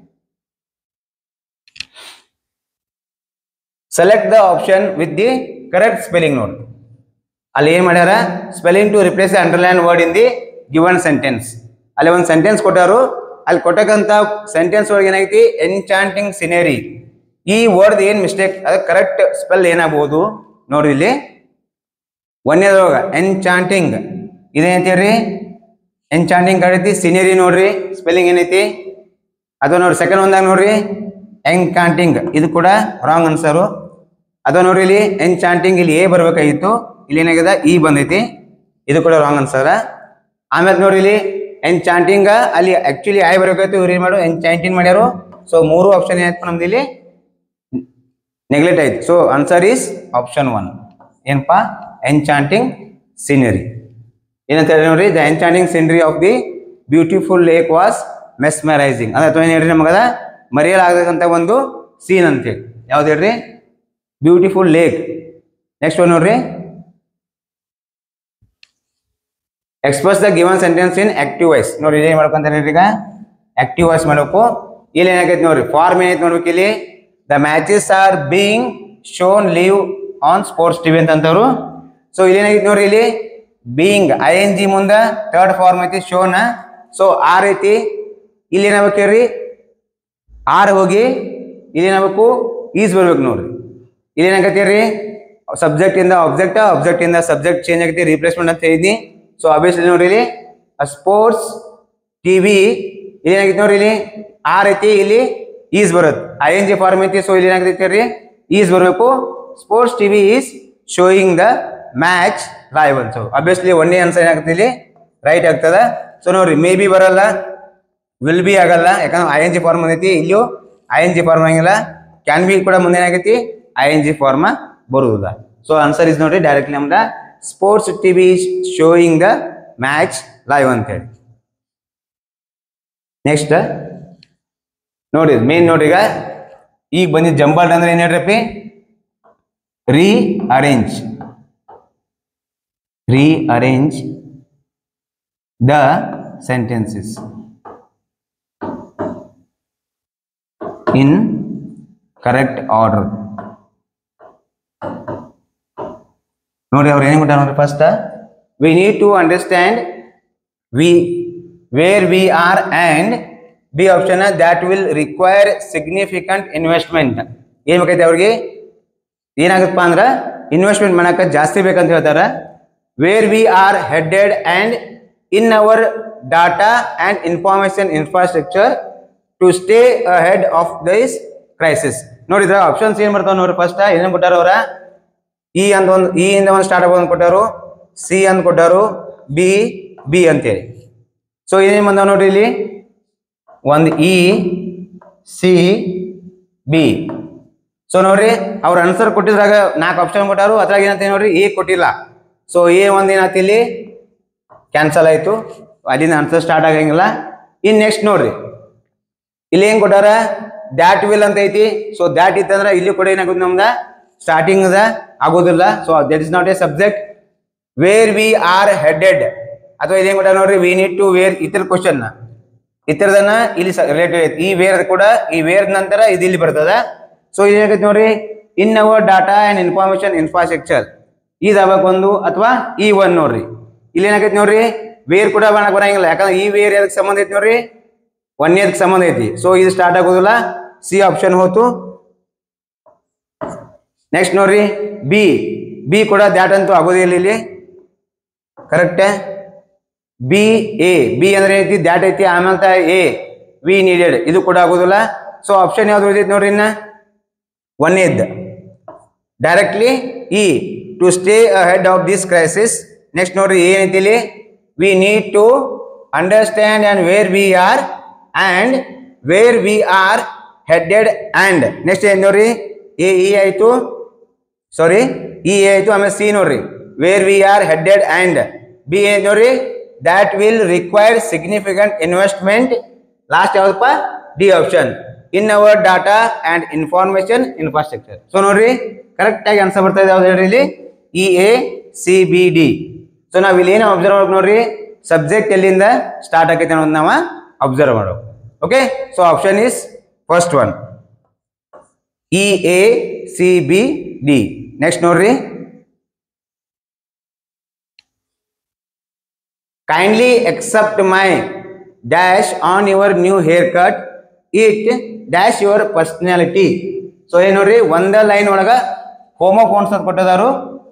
select the option with the correct spelling ನೋಡಿ ಅಲ್ಲಿ ಏನ್ ಮಾಡ್ಯಾರ spelling to replace underline word in the given sentence ಅಲ್ಲಿ ಒಂದು ಸೆಂಟೆನ್ಸ್ ಕೊಟ್ಟಾರು ಅಲ್ಲಿ ಕೊಟ್ಟಕ್ಕಂತ ಸೆಂಟೆನ್ಸ್ ಒಳಗೆ ಏನೈತಿ ಎನ್ಚಾಂಟಿಂಗ್ ಸಿನೇರಿ ಈ ವರ್ಡ್ ಏನ್ ಮಿಸ್ಟೇಕ್ ಅದ ಕರೆಕ್ಟ್ ಸ್ಪೆಲ್ ಏನಾಗ್ಬೋದು ನೋಡ್ರಿ ಇಲ್ಲಿ ಒಂದೇದ್ರೊಳಗ ಎನ್ಚಾಂಟಿಂಗ್ ಇದೇನೈತಿ ಎನ್ಚಾಂಟಿಂಗ್ ಕಡೈತಿ ಸಿನೇರಿ ನೋಡ್ರಿ ಸ್ಪೆಲ್ಲಿಂಗ್ ಏನೈತಿ ಅದು ನೋಡ್ರಿ ಸೆಕೆಂಡ್ ಒಂದಾಗ ನೋಡ್ರಿ ಎನ್ಚಾಂಟಿಂಗ್ ಇದು ಕೂಡ ರಾಂಗ್ ಅನ್ಸರು ಅದು ನೋಡ್ರಿ ಇಲ್ಲಿ ಎನ್ಚಾಂಟಿಂಗ್ ಇಲ್ಲಿ ಎ ಬರ್ಬೇಕಾಗಿತ್ತು ಇಲ್ಲಿ ಏನಾಗಿದೆ ಇ ಬಂದೈತಿ ಇದು ಕೂಡ ರಾಂಗ್ ಅನ್ಸರ ಆಮೇಲೆ ನೋಡ್ರಿ ಇಲ್ಲಿ ಎನ್ಚಾಂಟಿಂಗ್ ಅಲ್ಲಿ ಆಕ್ಚುಲಿ ಐ ಬರ್ಬೇಕಾಯ್ತು ಇವ್ರು ಏನ್ ಮಾಡು ಎನ್ಚಾಂಟಿಂಗ್ ಮಾಡ್ಯಾರು ಸೊ ಮೂರು ಆಪ್ಷನ್ ಏನಾಯ್ತು ನಮ್ದು ಇಲ್ಲಿ ನೆಗ್ಲೆಕ್ಟ್ ಆಯ್ತು so answer is option one ಏನಪ್ಪಾ ಎನ್ಚಾಂಟಿಂಗ್ ಸೀನರಿ ಏನಂತ ಹೇಳಿ ನೋಡ್ರಿ the enchanting scenery of the beautiful lake was mesmerising ಅಂದ್ರೆ ಅಥವಾ ಏನು ಹೇಳ್ರಿ ನಮಗದ ಮರೆಯಲಾಗದಂತ ಒಂದು ಸೀನ್ ಅಂತೇಳಿ ಯಾವ್ದು ಹೇಳ್ರಿ ಬ್ಯೂಟಿಫುಲ್ ಲೇಕ್ ನೆಕ್ಸ್ಟ್ ಒನ್ ನೋಡ್ರಿ express the given sentence in active voice ನೋಡ್ರಿ ಏನ್ ಮಾಡ್ಕೊಂತಾರೆ ಈಗ ಆಕ್ಟಿವ್ ವಾಯ್ಸ್ ಮಾಡಬೇಕು ಇಲ್ಲಿ ಏನಾಗೈತೆ ನೋಡ್ರಿ ಫಾರ್ಮ್ ಏನೈತೆ ನೋಡ್ಬೇಕು ಇಲ್ಲಿ the matches are being shown live on sports TV ಅಂತಂತವ್ರು ಸೊ ಇಲ್ಲಿ ಏನಾಗೈತೆ ನೋಡ್ರಿ ಇಲ್ಲಿ ಬೀಯಿಂಗ್ ಐ ಎನ್ ಜಿ ಮುಂದ ಥರ್ಡ್ ಫಾರ್ಮ್ ಐತಿ ಶೋನ ಸೊ ಆರ್ ಐತಿ ಇಲ್ಲಿ ಏನಾಗ್ಬೇಕು ಹೇಳ್ರಿ ಆರ್ ಹೋಗಿ ಇಲ್ಲಿ ಏನಾಗಬೇಕು ಈಸ್ ಬರ್ಬೇಕು ನೋಡ್ರಿ ಇಲ್ಲಿ ಏನಾಗತ್ತೀರಿ ಸಬ್ಜೆಕ್ಟ್ ಇಂದ ಆಬ್ಜೆಕ್ಟ್ ಆಬ್ಜೆಕ್ಟ್ ಇಂದ ಸಬ್ಜೆಕ್ಟ್ ಚೇಂಜ್ ಆಗೈತಿ ರಿಪ್ಲೇಸ್ಮೆಂಟ್ ಅಂತ ಹೇಳಿದ್ನಿ ಸೊ ಅಬ್ವಿಯಸ್ಲಿ ನೋಡ್ರಿ ಇಲ್ಲಿ ಸ್ಪೋರ್ಟ್ಸ್ ಟಿವಿ ಇಲ್ಲಿ ಏನಾಗೈತಿ ನೋಡ್ರಿ ಇಲ್ಲಿ ಆರ್ ಐತಿ ಇಲ್ಲಿ ಈಸ್ ಬರುತ್ತೆ ಐ ಎನ್ ಜಿ ಫಾರ್ಮ್ ಐತಿ ಸೊ ಇಲ್ಲಿ ಏನಾಗೈತಿ ರೀ ಈಸ್ ಬರಬೇಕು sports TV is showing the match live ಅಂತ ಅಬ್ವಿಯಸ್ಲಿ ಒಂದೇ ಆನ್ಸರ್ ಏನಾಗುತ್ತೆ ಇಲ್ಲಿ ರೈಟ್ ಆಗ್ತದ ಸೊ ನೋಡ್ರಿ ಮೇ ಬಿ ಬರಲ್ಲ ವಿಲ್ ಬಿ ಆಗಲ್ಲ ಯಾಕಂದ್ರೆ ಐ ಎನ್ ಜಿ ಫಾರ್ಮ್ ಐತಿ ಇಲ್ಲೂ ಐ ಎನ್ ಜಿ ಫಾರ್ಮ್ ಆಗಿಲ್ಲ ಕ್ಯಾನ್ ಬಿ ಕೂಡ ಮುಂದೆ ಏನಾಗೈತಿ ಐ ಎನ್ ಜಿ ಫಾರ್ಮ ಬರುವುದಿಲ್ಲ ಸೊ ಆನ್ಸರ್ ಇಸ್ ನೋಡ್ರಿ ಡೈರೆಕ್ಟ್ಲಿ ನಮ್ದ sports TV showing the match live ಅಂತೇಳಿ ನೆಕ್ಸ್ಟ್ ನೋಡಿ ಮೇನ್ ನೋಡಿ ಈಗ ಈಗ ಬಂದಿದ್ದ ಜಂಬಲ್ಡ್ ಅಂದ್ರೆ ಏನ್ ಹೇಳ್ರಪ್ಪಿ rearrange rearrange the sentences in correct order ನೋಡಿ ಅವ್ರು ಏನ್ ಕೊಟ್ಟಾರ ನೋಡ್ರಿ first we need to understand we where we are and B option that will require significant investment ಏನ್ ಬೇಕೈತೆ ಅವ್ರಿಗೆ ಏನಾಗತ್ತಪ್ಪ ಅಂದ್ರೆ ಇನ್ವೆಸ್ಟ್ಮೆಂಟ್ ಮಾಡಕ್ಕೆ ಜಾಸ್ತಿ ಬೇಕಂತ ಹೇಳ್ತಾರೆ where we are headed and in our data and information infrastructure to stay head of this crisis ನೋಡಿದ್ರ options ಏನ್ ಬರ್ತಾವ ನೋಡ್ರಿ ಫಸ್ಟ್ ಏನೇನ್ ಕೊಟ್ಟಾರ ಅವ್ರ ಇ ಅಂತ ಒಂದು ಇ ಇಂದ ಒಂದು ಸ್ಟಾರ್ಟ್ ಆಗೋದು ಕೊಟ್ಟಾರು ಸಿ ಅಂತ ಕೊಟ್ಟಾರು ಬಿ ಬಿ ಅಂತೇಳಿ ಸೊ ಏನೇನು ಬಂದಾವ ನೋಡ್ರಿ ಇಲ್ಲಿ ಒಂದು ಇ ಸಿ ಬಿ ಸೊ ನೋಡ್ರಿ ಅವ್ರ ಆನ್ಸರ್ ಕೊಟ್ಟಿದ್ರಾಗ ನಾಲ್ಕು ಆಪ್ಷನ್ ಕೊಟ್ಟಾರು ಅದ್ರಾಗ ಏನಂತ ನೋಡ್ರಿ ಎ ಕೊಟ್ಟಿಲ್ಲ ಸೊ ಎ ಒಂದ್ ಏನಾಯ್ತು ಇಲ್ಲಿ ಕ್ಯಾನ್ಸಲ್ ಆಯ್ತು ಅಲ್ಲಿಂದ ಆನ್ಸರ್ ಸ್ಟಾರ್ಟ್ ಆಗಂಗಿಲ್ಲ ಇನ್ ನೆಕ್ಸ್ಟ್ ನೋಡ್ರಿ ಇಲ್ಲಿ ಏನ್ ಕೊಟ್ಟಾರ ದ್ಯಾಟ್ ವಿಲ್ ಅಂತ ಐತಿ ಸೊ ದ್ಯಾಟ್ ಇತ್ತಂದ್ರ ಇಲ್ಲಿ ಕೂಡ ಏನಾಗುತ್ತೆ ನಮ್ದ ಸ್ಟಾರ್ಟಿಂಗ್ ಅದ ಆಗೋದಿಲ್ಲ so that is not a subject where we are headed ಅಥವಾ ಇದೇನ್ ಕೊಟ್ಟಾರ ನೋಡ್ರಿ ವಿ ನೀಡ್ ಟು ವೇರ್ ಇತರ ಕ್ವಶನ್ ಇತರದನ್ನ ಇಲ್ಲಿ ರಿಲೇಟೆಡ್ ಐತಿ ಈ ವೇರ್ ಕೂಡ ಈ ವೇರ್ ನಂತರ ಇದು ಇಲ್ಲಿ ಬರ್ತದ ಸೊ ಇದೇನಾಗೈತಿ ನೋಡ್ರಿ in our data and information infrastructure ಇದು ಅವಾಗ ಒಂದು ಅಥವಾ ಈ ಒನ್ ನೋಡ್ರಿ ಇಲ್ಲಿ ಏನಾಗೈತಿ ನೋಡ್ರಿ ವೇರ್ ಕೂಡ ಮಾಡಕ್ ಬರಂಗಿಲ್ಲ ಯಾಕಂದ್ರೆ ಈ ವೇರ್ ಎದಕ್ಕೆ ಸಂಬಂಧ ಐತಿ ನೋಡ್ರಿ ಒನ್ ಇಯರ್ಗೆ ಸಂಬಂಧ ಐತಿ ಸೊ ಇದು ಸ್ಟಾರ್ಟ್ ಆಗೋದಿಲ್ಲ ಸಿ ಆಪ್ಷನ್ ಹೋತು ನೆಕ್ಸ್ಟ್ ನೋಡ್ರಿ ಬಿ ಬಿ ಕೂಡ ದ್ಯಾಟ್ ಅಂತೂ ಆಗೋದಿಲ್ಲ ಇಲ್ಲಿ ಕರೆಕ್ಟ್ ಬಿ ಎ ಬಿ ಅಂದ್ರೆ ಐತಿ ದ್ಯಾಟ್ ಐತಿ ಆಮೇಲೆ ಎ ವಿ ನೀಡೆಡ್ ಇದು ಕೂಡ ಆಗೋದಿಲ್ಲ ಸೊ ಆಪ್ಷನ್ ಯಾವ್ದು ಉಳಿದೈತಿ ನೋಡ್ರಿ ಇನ್ನ ಒಂದೇದ್ directly E to stay head of this crisis next ನೋಡ್ರಿ ಏನೈತಿ ಇಲ್ಲಿ we need to understand and where we are and where we are headed and next ಏನ್ ನೋಡ್ರಿ ಎ ಇ ಆಯ್ತು ಸಾರಿ ಇ ಆಯ್ತು ಆಮೇಲೆ ಸಿ ನೋಡ್ರಿ where we are headed and B ಏನ್ ನೋಡ್ರಿ that will require significant investment last ಯಾವ್ದಪ್ಪ D option in our data and information infrastructure so ನೋಡ್ರಿ ಕರೆಕ್ಟ್ ಆಗಿ ಆನ್ಸರ್ ಬರ್ತಾ ಇದೆ ಯಾವ್ದು ಹೇಳ್ರಿ ಇಲ್ಲಿ E A C B D so ನಾವ್ ಇಲ್ಲಿ ಏನು ಅಬ್ಸರ್ವ್ ಮಾಡ್ಬೇಕು ನೋಡ್ರಿ ಸಬ್ಜೆಕ್ಟ್ ಎಲ್ಲಿಂದ ಸ್ಟಾರ್ಟ್ ಆಕೈತೆ ಅನ್ನೋದು ನಾವ ಅಬ್ಸರ್ವ್ ಮಾಡೋ okay so option is first one E A C B D next ನೋಡ್ರಿ kindly accept my dash on your new haircut it dash your personality so ಏನ್ ನೋಡ್ರಿ ಒಂದ ಲೈನ್ ಒಳಗ ಹೋಮೋಫೋನ್ಸ್ ಅಂತ ಕೊಟ್ಟಿದಾರು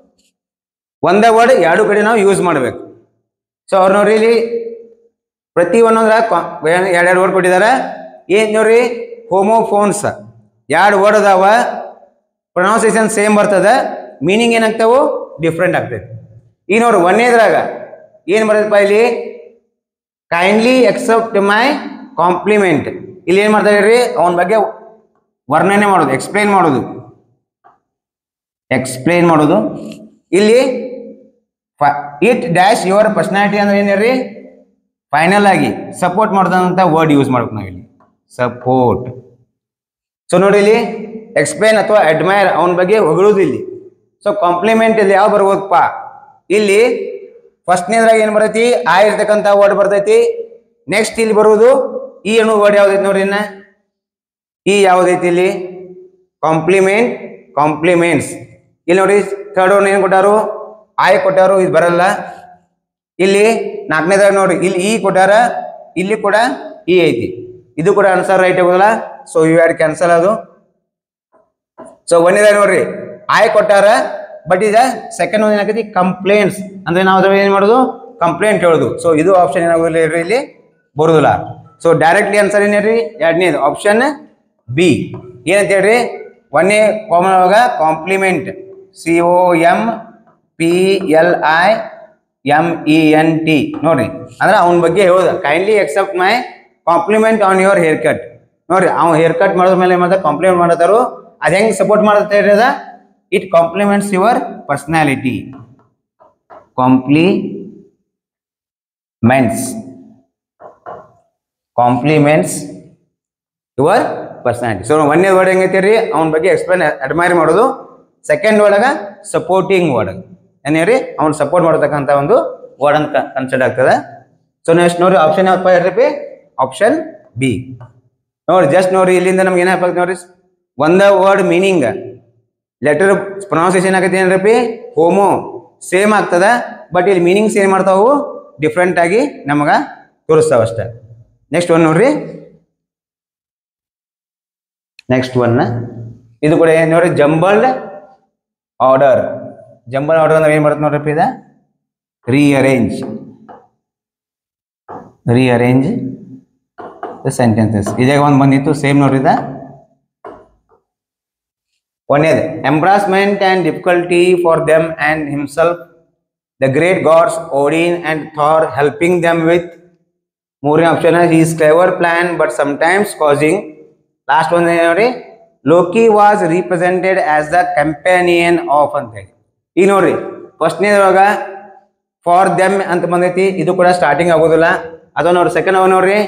ಒಂದೇ ವರ್ಡ್ ಎರಡು ಕಡೆ ನಾವು ಯೂಸ್ ಮಾಡ್ಬೇಕು ಸೊ ಅವ್ರು ನೋಡ್ರಿ ಇಲ್ಲಿ ಪ್ರತಿ ಒಂದೊಂದ್ರ ಎರಡೆರಡು ವರ್ಡ್ ಕೊಟ್ಟಿದ್ದಾರೆ ಏನ್ ನೋಡ್ರಿ ಹೋಮೋಫೋನ್ಸ್ ಎರಡು ವರ್ಡ್ ಅದಾವ ಪ್ರೊನೌನ್ಸಿಯೇಷನ್ ಸೇಮ್ ಬರ್ತದ ಮೀನಿಂಗ್ ಏನಾಗ್ತಾವು ಡಿಫ್ರೆಂಟ್ ಆಗ್ತೈತಿ ಈಗ ನೋಡ್ರಿ ಒಂದೇದ್ರಾಗ ಏನ್ ಬರ್ತೈತಪ್ಪ ಇಲ್ಲಿ ಕೈಂಡ್ಲಿ ಎಕ್ಸೆಪ್ಟ್ ಮೈ ಕಾಂಪ್ಲಿಮೆಂಟ್ ಇಲ್ಲಿ ಏನ್ ಮಾಡ್ತಾ ಇದ್ರಿ ಅವನ ಬಗ್ಗೆ ವರ್ಣನೆ ಮಾಡೋದು ಎಕ್ಸ್ಪ್ಲೈನ್ ಮಾಡೋದು ಎಕ್ಸ್ಪ್ಲೈನ್ ಮಾಡೋದು ಇಲ್ಲಿ ಇಟ್ ಡ್ಯಾಶ್ ಯುವರ್ ಪರ್ಸನಾಲಿಟಿ ಅಂದ್ರೆ ಏನ್ ಹೇಳ್ರಿ ಫೈನಲ್ ಆಗಿ ಸಪೋರ್ಟ್ ಮಾಡ್ದಂತ ವರ್ಡ್ ಯೂಸ್ ಮಾಡ್ಬೇಕು ನಾವಿಲ್ಲಿ ಸಪೋರ್ಟ್ ಸೊ ನೋಡಿ ಇಲ್ಲಿ ಎಕ್ಸ್ಪ್ಲೈನ್ ಅಥವಾ ಅಡ್ಮೈರ್ ಅವನ ಬಗ್ಗೆ ಹೊಗಳೋದು ಇಲ್ಲಿ ಸೊ ಕಾಂಪ್ಲಿಮೆಂಟ್ ಇಲ್ಲಿ ಯಾವ ಬರ್ಬೋದಪ್ಪ ಇಲ್ಲಿ ಫಸ್ಟ್ನೇದ್ರಾಗ ಏನು ಬರ್ತೈತಿ ಆ ಇರ್ತಕ್ಕಂಥ ವರ್ಡ್ ಬರ್ತೈತಿ ನೆಕ್ಸ್ಟ್ ಇಲ್ಲಿ ಬರುವುದು ಈ ಅನ್ನೋ ವರ್ಡ್ ಯಾವ್ದೈತಿ ನೋಡ್ರಿ ಇನ್ನ ಈ ಯಾವ್ದೈತಿ ಇಲ್ಲಿ ಕಾಂಪ್ಲಿಮೆಂಟ್ ಕಾಂಪ್ಲಿಮೆಂಟ್ಸ್ ಇಲ್ಲಿ ನೋಡಿ ಥರ್ಡ್ ಒನ್ ಏನು ಕೊಟ್ಟಾರು ಆಯ್ ಕೊಟ್ಟಾರು ಇದು ಬರಲ್ಲ ಇಲ್ಲಿ ನಾಲ್ಕನೇದಾಗ ನೋಡ್ರಿ ಇಲ್ಲಿ ಈ ಕೊಟ್ಟಾರ ಇಲ್ಲಿ ಕೂಡ ಈ ಐತಿ ಇದು ಕೂಡ ಆನ್ಸರ್ ರೈಟ್ ಆಗೋದಿಲ್ಲ ಸೊ ಯು ಹ್ಯಾಡ್ ಕ್ಯಾನ್ಸಲ್ ಅದು ಸೊ ಒಂದೇದಾಗ ನೋಡ್ರಿ ಆಯ್ ಕೊಟ್ಟಾರ ಬಟ್ ಇದ ಸೆಕೆಂಡ್ ಒಂದು ಏನಾಗೈತಿ ಕಂಪ್ಲೇಂಟ್ಸ್ ಅಂದ್ರೆ ನಾವು ಅದ್ರ ಏನ್ ಮಾಡೋದು ಕಂಪ್ಲೇಂಟ್ ಹೇಳೋದು ಸೊ ಇದು ಆಪ್ಷನ್ ಏನಾಗೋದಿಲ್ಲ ಹೇಳ್ರಿ ಇಲ್ಲಿ ಬರುದಿಲ್ಲ ಸೊ ಡೈರೆಕ್ಟ್ಲಿ ಆನ್ಸರ್ ಏನ್ ಹೇಳ್ರಿ ಎರಡನೇದು ಆಪ್ಷನ್ ಬಿ ಏನಂತ ಹೇಳ್ರಿ ಒಂದೇ ಕಾಮನ್ ಒಳಗ complement C O M P L I M E N T ನೋಡ್ರಿ ಅಂದ್ರೆ ಅವನ ಬಗ್ಗೆ ಹೇಳೋದು kindly accept my compliment on your haircut ನೋಡ್ರಿ ಅವ್ನು ಹೇರ್ ಕಟ್ ಮಾಡೋದ್ರ ಮೇಲೆ ಏನ್ ಮಾಡ್ತಾರೆ ಕಾಂಪ್ಲಿಮೆಂಟ್ ಮಾಡತಾರು ಅದ್ ಹೆಂಗ್ ಸಪೋರ್ಟ್ ಮಾಡುತ್ತೆ ಹೇಳ್ರಿ ಅದ it compliments your personality compliments compliments your personality so ಒಂದೇ ವರ್ಡ್ ಹೆಂಗೈತಿ ರೀ ಅವನ ಬಗ್ಗೆ ಎಕ್ಸ್ಪ್ಲೇನ್ ಅಡ್ಮೈರ್ ಮಾಡೋದು ಸೆಕೆಂಡ್ ಒಳಗ ಸಪೋರ್ಟಿಂಗ್ ವರ್ಡ್ ಏನೇರಿ ಅವ್ನು ಸಪೋರ್ಟ್ ಮಾಡತಕ್ಕಂಥ ಒಂದು ವರ್ಡ್ ಅಂತ ಕನ್ಸಿಡರ್ ಆಗ್ತದೆ ಸೊ ನೆಕ್ಸ್ಟ್ ನೋಡ್ರಿ ಆಪ್ಷನ್ ಯಾವಪ್ಪ ಹೇಳ್ರಿ ಆಪ್ಷನ್ ಬಿ ನೋಡ್ರಿ ಜಸ್ಟ್ ನೋಡ್ರಿ ಇಲ್ಲಿಂದ ನಮ್ಗೆ ಏನಾಗ್ಬೇಕು ನೋಡ್ರಿ ಒಂದ ವರ್ಡ್ ಮೀನಿಂಗ್ ಲೆಟರ್ ಪ್ರೊನೌನ್ಸಿಯೇಷನ್ ಆಗೈತಿ ಏನ್ರಿ ಹೋಮೋ ಸೇಮ್ ಆಗ್ತದ ಬಟ್ ಇಲ್ಲಿ ಮೀನಿಂಗ್ಸ್ ಏನ್ ಮಾಡ್ತಾವು ಡಿಫ್ರೆಂಟ್ ಆಗಿ ನಮಗ ತೋರಿಸ್ತಾವ ಅಷ್ಟೇ ನೆಕ್ಸ್ಟ್ ಒನ್ ನೋಡ್ರಿ ನೆಕ್ಸ್ಟ್ ಒನ್ ಇದು ಕೂಡ ಏನ್ ನೋಡ್ರಿ ಜಂಬಲ್ಡ್ ಆರ್ಡರ್ ಜಂಬಲ್ ಆರ್ಡರ್ ಅಂದ್ರೆ ಏನ್ ಬರುತ್ತೆ ನೋಡ್ರಿ ಇದ ರೀಅರೇಂಜ್ ರೀಅರೇಂಜ್ ಸೆಂಟೆನ್ಸಸ್ ಇದಾಗ ಒಂದು ಬಂದಿತ್ತು ಸೇಮ್ ನೋಡ್ರಿ ಇದ ಒಂದೇದು embarrassment and difficulty for them and himself the great gods Odin and Thor helping them with ಮೂರನೇ option is clever plan but sometimes causing last ಒಂದು ನೋಡಿ Loki was represented as the companion of ಅಂತ ಹೇಳಿ ಈಗ ನೋಡ್ರಿ ಫಸ್ಟ್ನೇದೊಳಗ for them ಅಂತ ಬಂದೈತಿ ಇದು ಕೂಡ ಸ್ಟಾರ್ಟಿಂಗ್ ಆಗೋದಿಲ್ಲ ಅದು ನೋಡ್ರಿ ಸೆಕೆಂಡ್ ಅವ ನೋಡ್ರಿ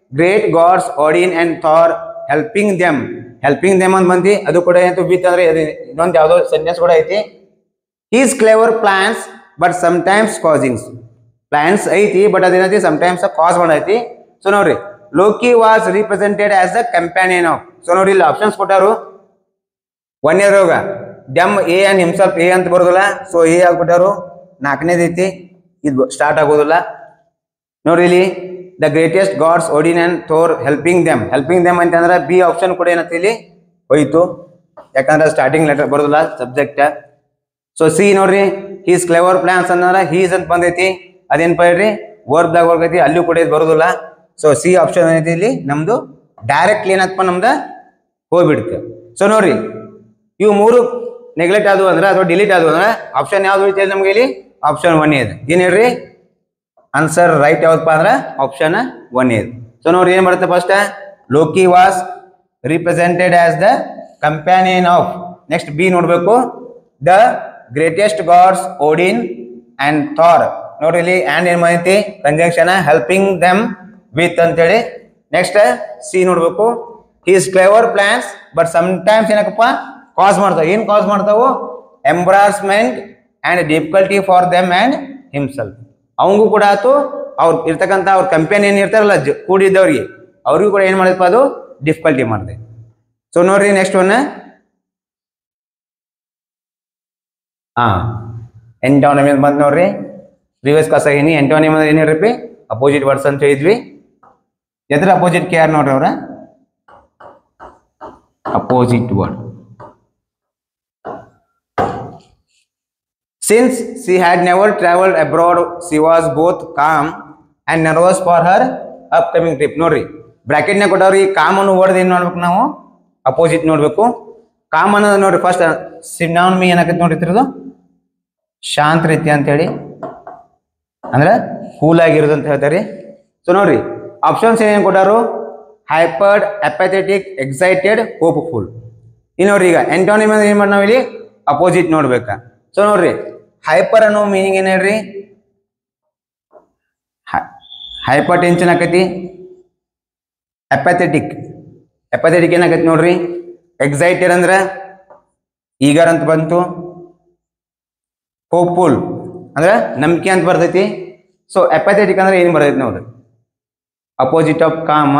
great gods Odin and Thor helping them helping them ಅಂತ ಬಂದಿ ಅದು ಕೂಡ ಏನಂತ ವಿತ್ ಅಂದ್ರೆ ಅದು ಇನ್ನೊಂದು ಯಾವುದೋ ಸೆಂಟೆನ್ಸ್ ಕೂಡ ಐತಿ is clever plans but sometimes causing plans ಐತಿ ಬಟ್ ಅದೇನೈತಿ ಸಮ್ಟೈಮ್ಸ್ ಕಾಸ್ ಮಾಡೈತಿ ಸೊ ನೋಡ್ರಿ Loki was represented as the companion of so ನೋಡ್ರಿ ಇಲ್ಲಿ ಆಪ್ಷನ್ಸ್ ಕೊಟ್ಟಾರು ರೋಗ them A and himself A ಅಂತ ಬರೋದಿಲ್ಲ ಸೊ ಎ ಆಗ್ಬಿಟ್ಟಾರು ನಾಲ್ಕನೇದು ಐತಿ ಇದು ಸ್ಟಾರ್ಟ್ ಆಗೋದಿಲ್ಲ ನೋಡ್ರಿ ಇಲ್ಲಿ the greatest gods Odin and Thor helping them helping them ಅಂತಂದ್ರೆ ಬಿ ಆಪ್ಷನ್ ಕೂಡ ಏನಂತ ಇಲ್ಲಿ ಹೋಯ್ತು ಯಾಕಂದ್ರೆ ಸ್ಟಾರ್ಟಿಂಗ್ ಲೆಟರ್ ಬರೋದಿಲ್ಲ ಸಬ್ಜೆಕ್ಟ್ ಸೊ ಸಿ ನೋಡ್ರಿ ಹೀಸ್ ಕ್ಲೆವರ್ ಪ್ಲಾನ್ಸ್ ಅಂದ್ರೆ ಹೀಸ್ ಅಂತ ಬಂದೈತಿ ಅದೇನ್ ಹೇಳ್ರಿ ವರ್ಬ್ದಾಗ ಹೋಗೈತಿ ಅಲ್ಲೂ ಕೂಡ ಇದು ಬರೋದಿಲ್ಲ ಸೊ ಸಿ ಆಪ್ಷನ್ ಏನೈತಿ ಇಲ್ಲಿ ನಮ್ದು ಡೈರೆಕ್ಟ್ಲಿ ಏನಪ್ಪ ನಮ್ದು ಹೋಗ್ಬಿಡುತ್ತೆ ಸೊ ನೋಡ್ರಿ ಇವು ಮೂರು ನೆಗ್ಲೆಕ್ಟ್ ಆದವು ಅಂದ್ರೆ ಅಥವಾ ಡಿಲೀಟ್ ಆದವು ಅಂದ್ರೆ ಆಪ್ಷನ್ ಯಾವ್ದು ಉಳಿತದೆ ನಮ್ಗೆ ಇಲ್ಲಿ ಆಪ್ಷನ್ ಒನ್ ಇದೆ ಏನ್ ಹೇಳ್ರಿ ಆನ್ಸರ್ ರೈಟ್ ಯಾವ್ದಪ್ಪ ಅಂದ್ರೆ ಆಪ್ಷನ್ ಒನ್ ಇದೆ ಸೊ ನೋಡ್ರಿ ಏನ್ ಬರುತ್ತೆ first Loki was represented as the companion of next B ನೋಡ್ಬೇಕು the greatest gods Odin and Thor ನೋಡ್ರಿ ಇಲ್ಲಿ ಆ್ಯಂಡ್ ಏನ್ ಮಾಡೈತಿ ಕಂಜಂಕ್ಷನ್ ಹೆಲ್ಪಿಂಗ್ ದೆಮ್ ವಿತ್ ಅಂತೇಳಿ ನೆಕ್ಸ್ಟ್ ಸಿ ನೋಡ್ಬೇಕು he's clever plans but sometimes ಏನಕ್ಕಪ್ಪ ಕಾಸ್ ಮಾಡ್ತಾವ ಏನ್ ಕಾಸ್ ಮಾಡ್ತಾವು embarrassment and difficulty for them and himself ಅವಂಗೂ ಕೂಡ ಆತು ಅವ್ರು ಇರ್ತಕ್ಕಂಥ ಅವ್ರ ಕಂಪನಿ ಏನ್ ಇರ್ತಾರಲ್ಲ ಜ- ಕೂಡಿದ್ದವ್ರಿಗೆ ಅವ್ರಿಗೂ ಕೂಡ ಏನ್ ಮಾಡಿದಪ್ಪ ಅದು ಡಿಫಿಕಲ್ಟಿ ಮಾಡಿದೆ ಸೊ ನೋಡ್ರಿ ನೆಕ್ಸ್ಟ್ ಒನ್ ಹಾ ಎಂಟೋನಿಮ್ ಅಂತ ಬಂತು ನೋಡ್ರಿ ಪ್ರೀವಿಯಸ್ ಕ್ಲಾಸ್ ಏನಿ ಎಂಟೋನಿಮ್ ಅಂದ್ರೆ ಏನ್ ಹೇಳ್ರಿ ಅಪೋಸಿಟ್ ವರ್ಡ್ಸ್ ಅಂತ ಹೇಳಿದ್ವಿ ಎದ್ರ ಅಪೋಸಿಟ್ ಕೆ ಆರ್ ನೋಡ್ರಿ ಅವ್ರ opposite word Since she had never traveled abroad, she was both calm and nervous for her upcoming trip. ನೋಡ್ರಿ ಬ್ರಾಕೆಟ್ ನ ಕೊಟ್ಟವ್ರಿ ಕಾಮ್ ಅನ್ನೋ ವರ್ಡ್ ಏನ್ ಮಾಡ್ಬೇಕು ನಾವು ಅಪೋಸಿಟ್ ನೋಡ್ಬೇಕು ಕಾಮ್ ಅನ್ನೋದು ನೋಡ್ರಿ ಫಸ್ಟ್ ಸಿನಾನಮಿ ಏನಾಕೈತಿ ನೋಡ್ರಿ ಇದ್ರದ್ದು ಶಾಂತ ರೀತಿ ಅಂತೇಳಿ ಅಂದ್ರೆ ಕೂಲ್ ಆಗಿರೋದು ಅಂತ ಹೇಳ್ತಾರೆ ಸೊ ನೋಡ್ರಿ ಆಪ್ಷನ್ಸ್ ಏನೇನು ಕೊಟ್ಟಾರು ಹೈಪರ್ಡ್ ಅಪ್ಯಾಥೆಟಿಕ್ ಎಕ್ಸೈಟೆಡ್ ಹೋಪ್ಫುಲ್ ಇನ್ನು ನೋಡ್ರಿ ಈಗ ಎಂಟೋನಿಮ್ ಅಂದ್ರೆ ಏನ್ ಮಾಡಿ ನಾವ್ ಇಲ್ಲಿ ಅಪೋಸಿಟ್ ನೋಡ್ಬೇಕಾ ಸೊ ನೋಡ್ರಿ ಹೈಪರ್ ಅನ್ನೋ ಮೀನಿಂಗ್ ಏನ್ ಹೇಳ್ರಿ ಹೈಪರ್ ಟೆನ್ಷನ್ ಆಕೈತಿ ಅಪ್ಯಾಥೆಟಿಕ್ ಅಪ್ಯಾಥೆಟಿಕ್ ಏನಾಕೈತಿ ನೋಡ್ರಿ ಎಕ್ಸೈಟೆಡ್ ಅಂದ್ರೆ ಈಗರ್ ಅಂತ ಬಂತು ಹೋಪ್ಫುಲ್ ಅಂದ್ರೆ ನಂಬಿಕೆ ಅಂತ ಬರ್ತೈತಿ ಸೊ ಅಪ್ಯಾಥೆಟಿಕ್ ಅಂದ್ರೆ ಏನು ಬರ್ತೈತಿ ನೋಡ್ರಿ ಅಪೋಸಿಟ್ ಆಫ್ ಕಾಮ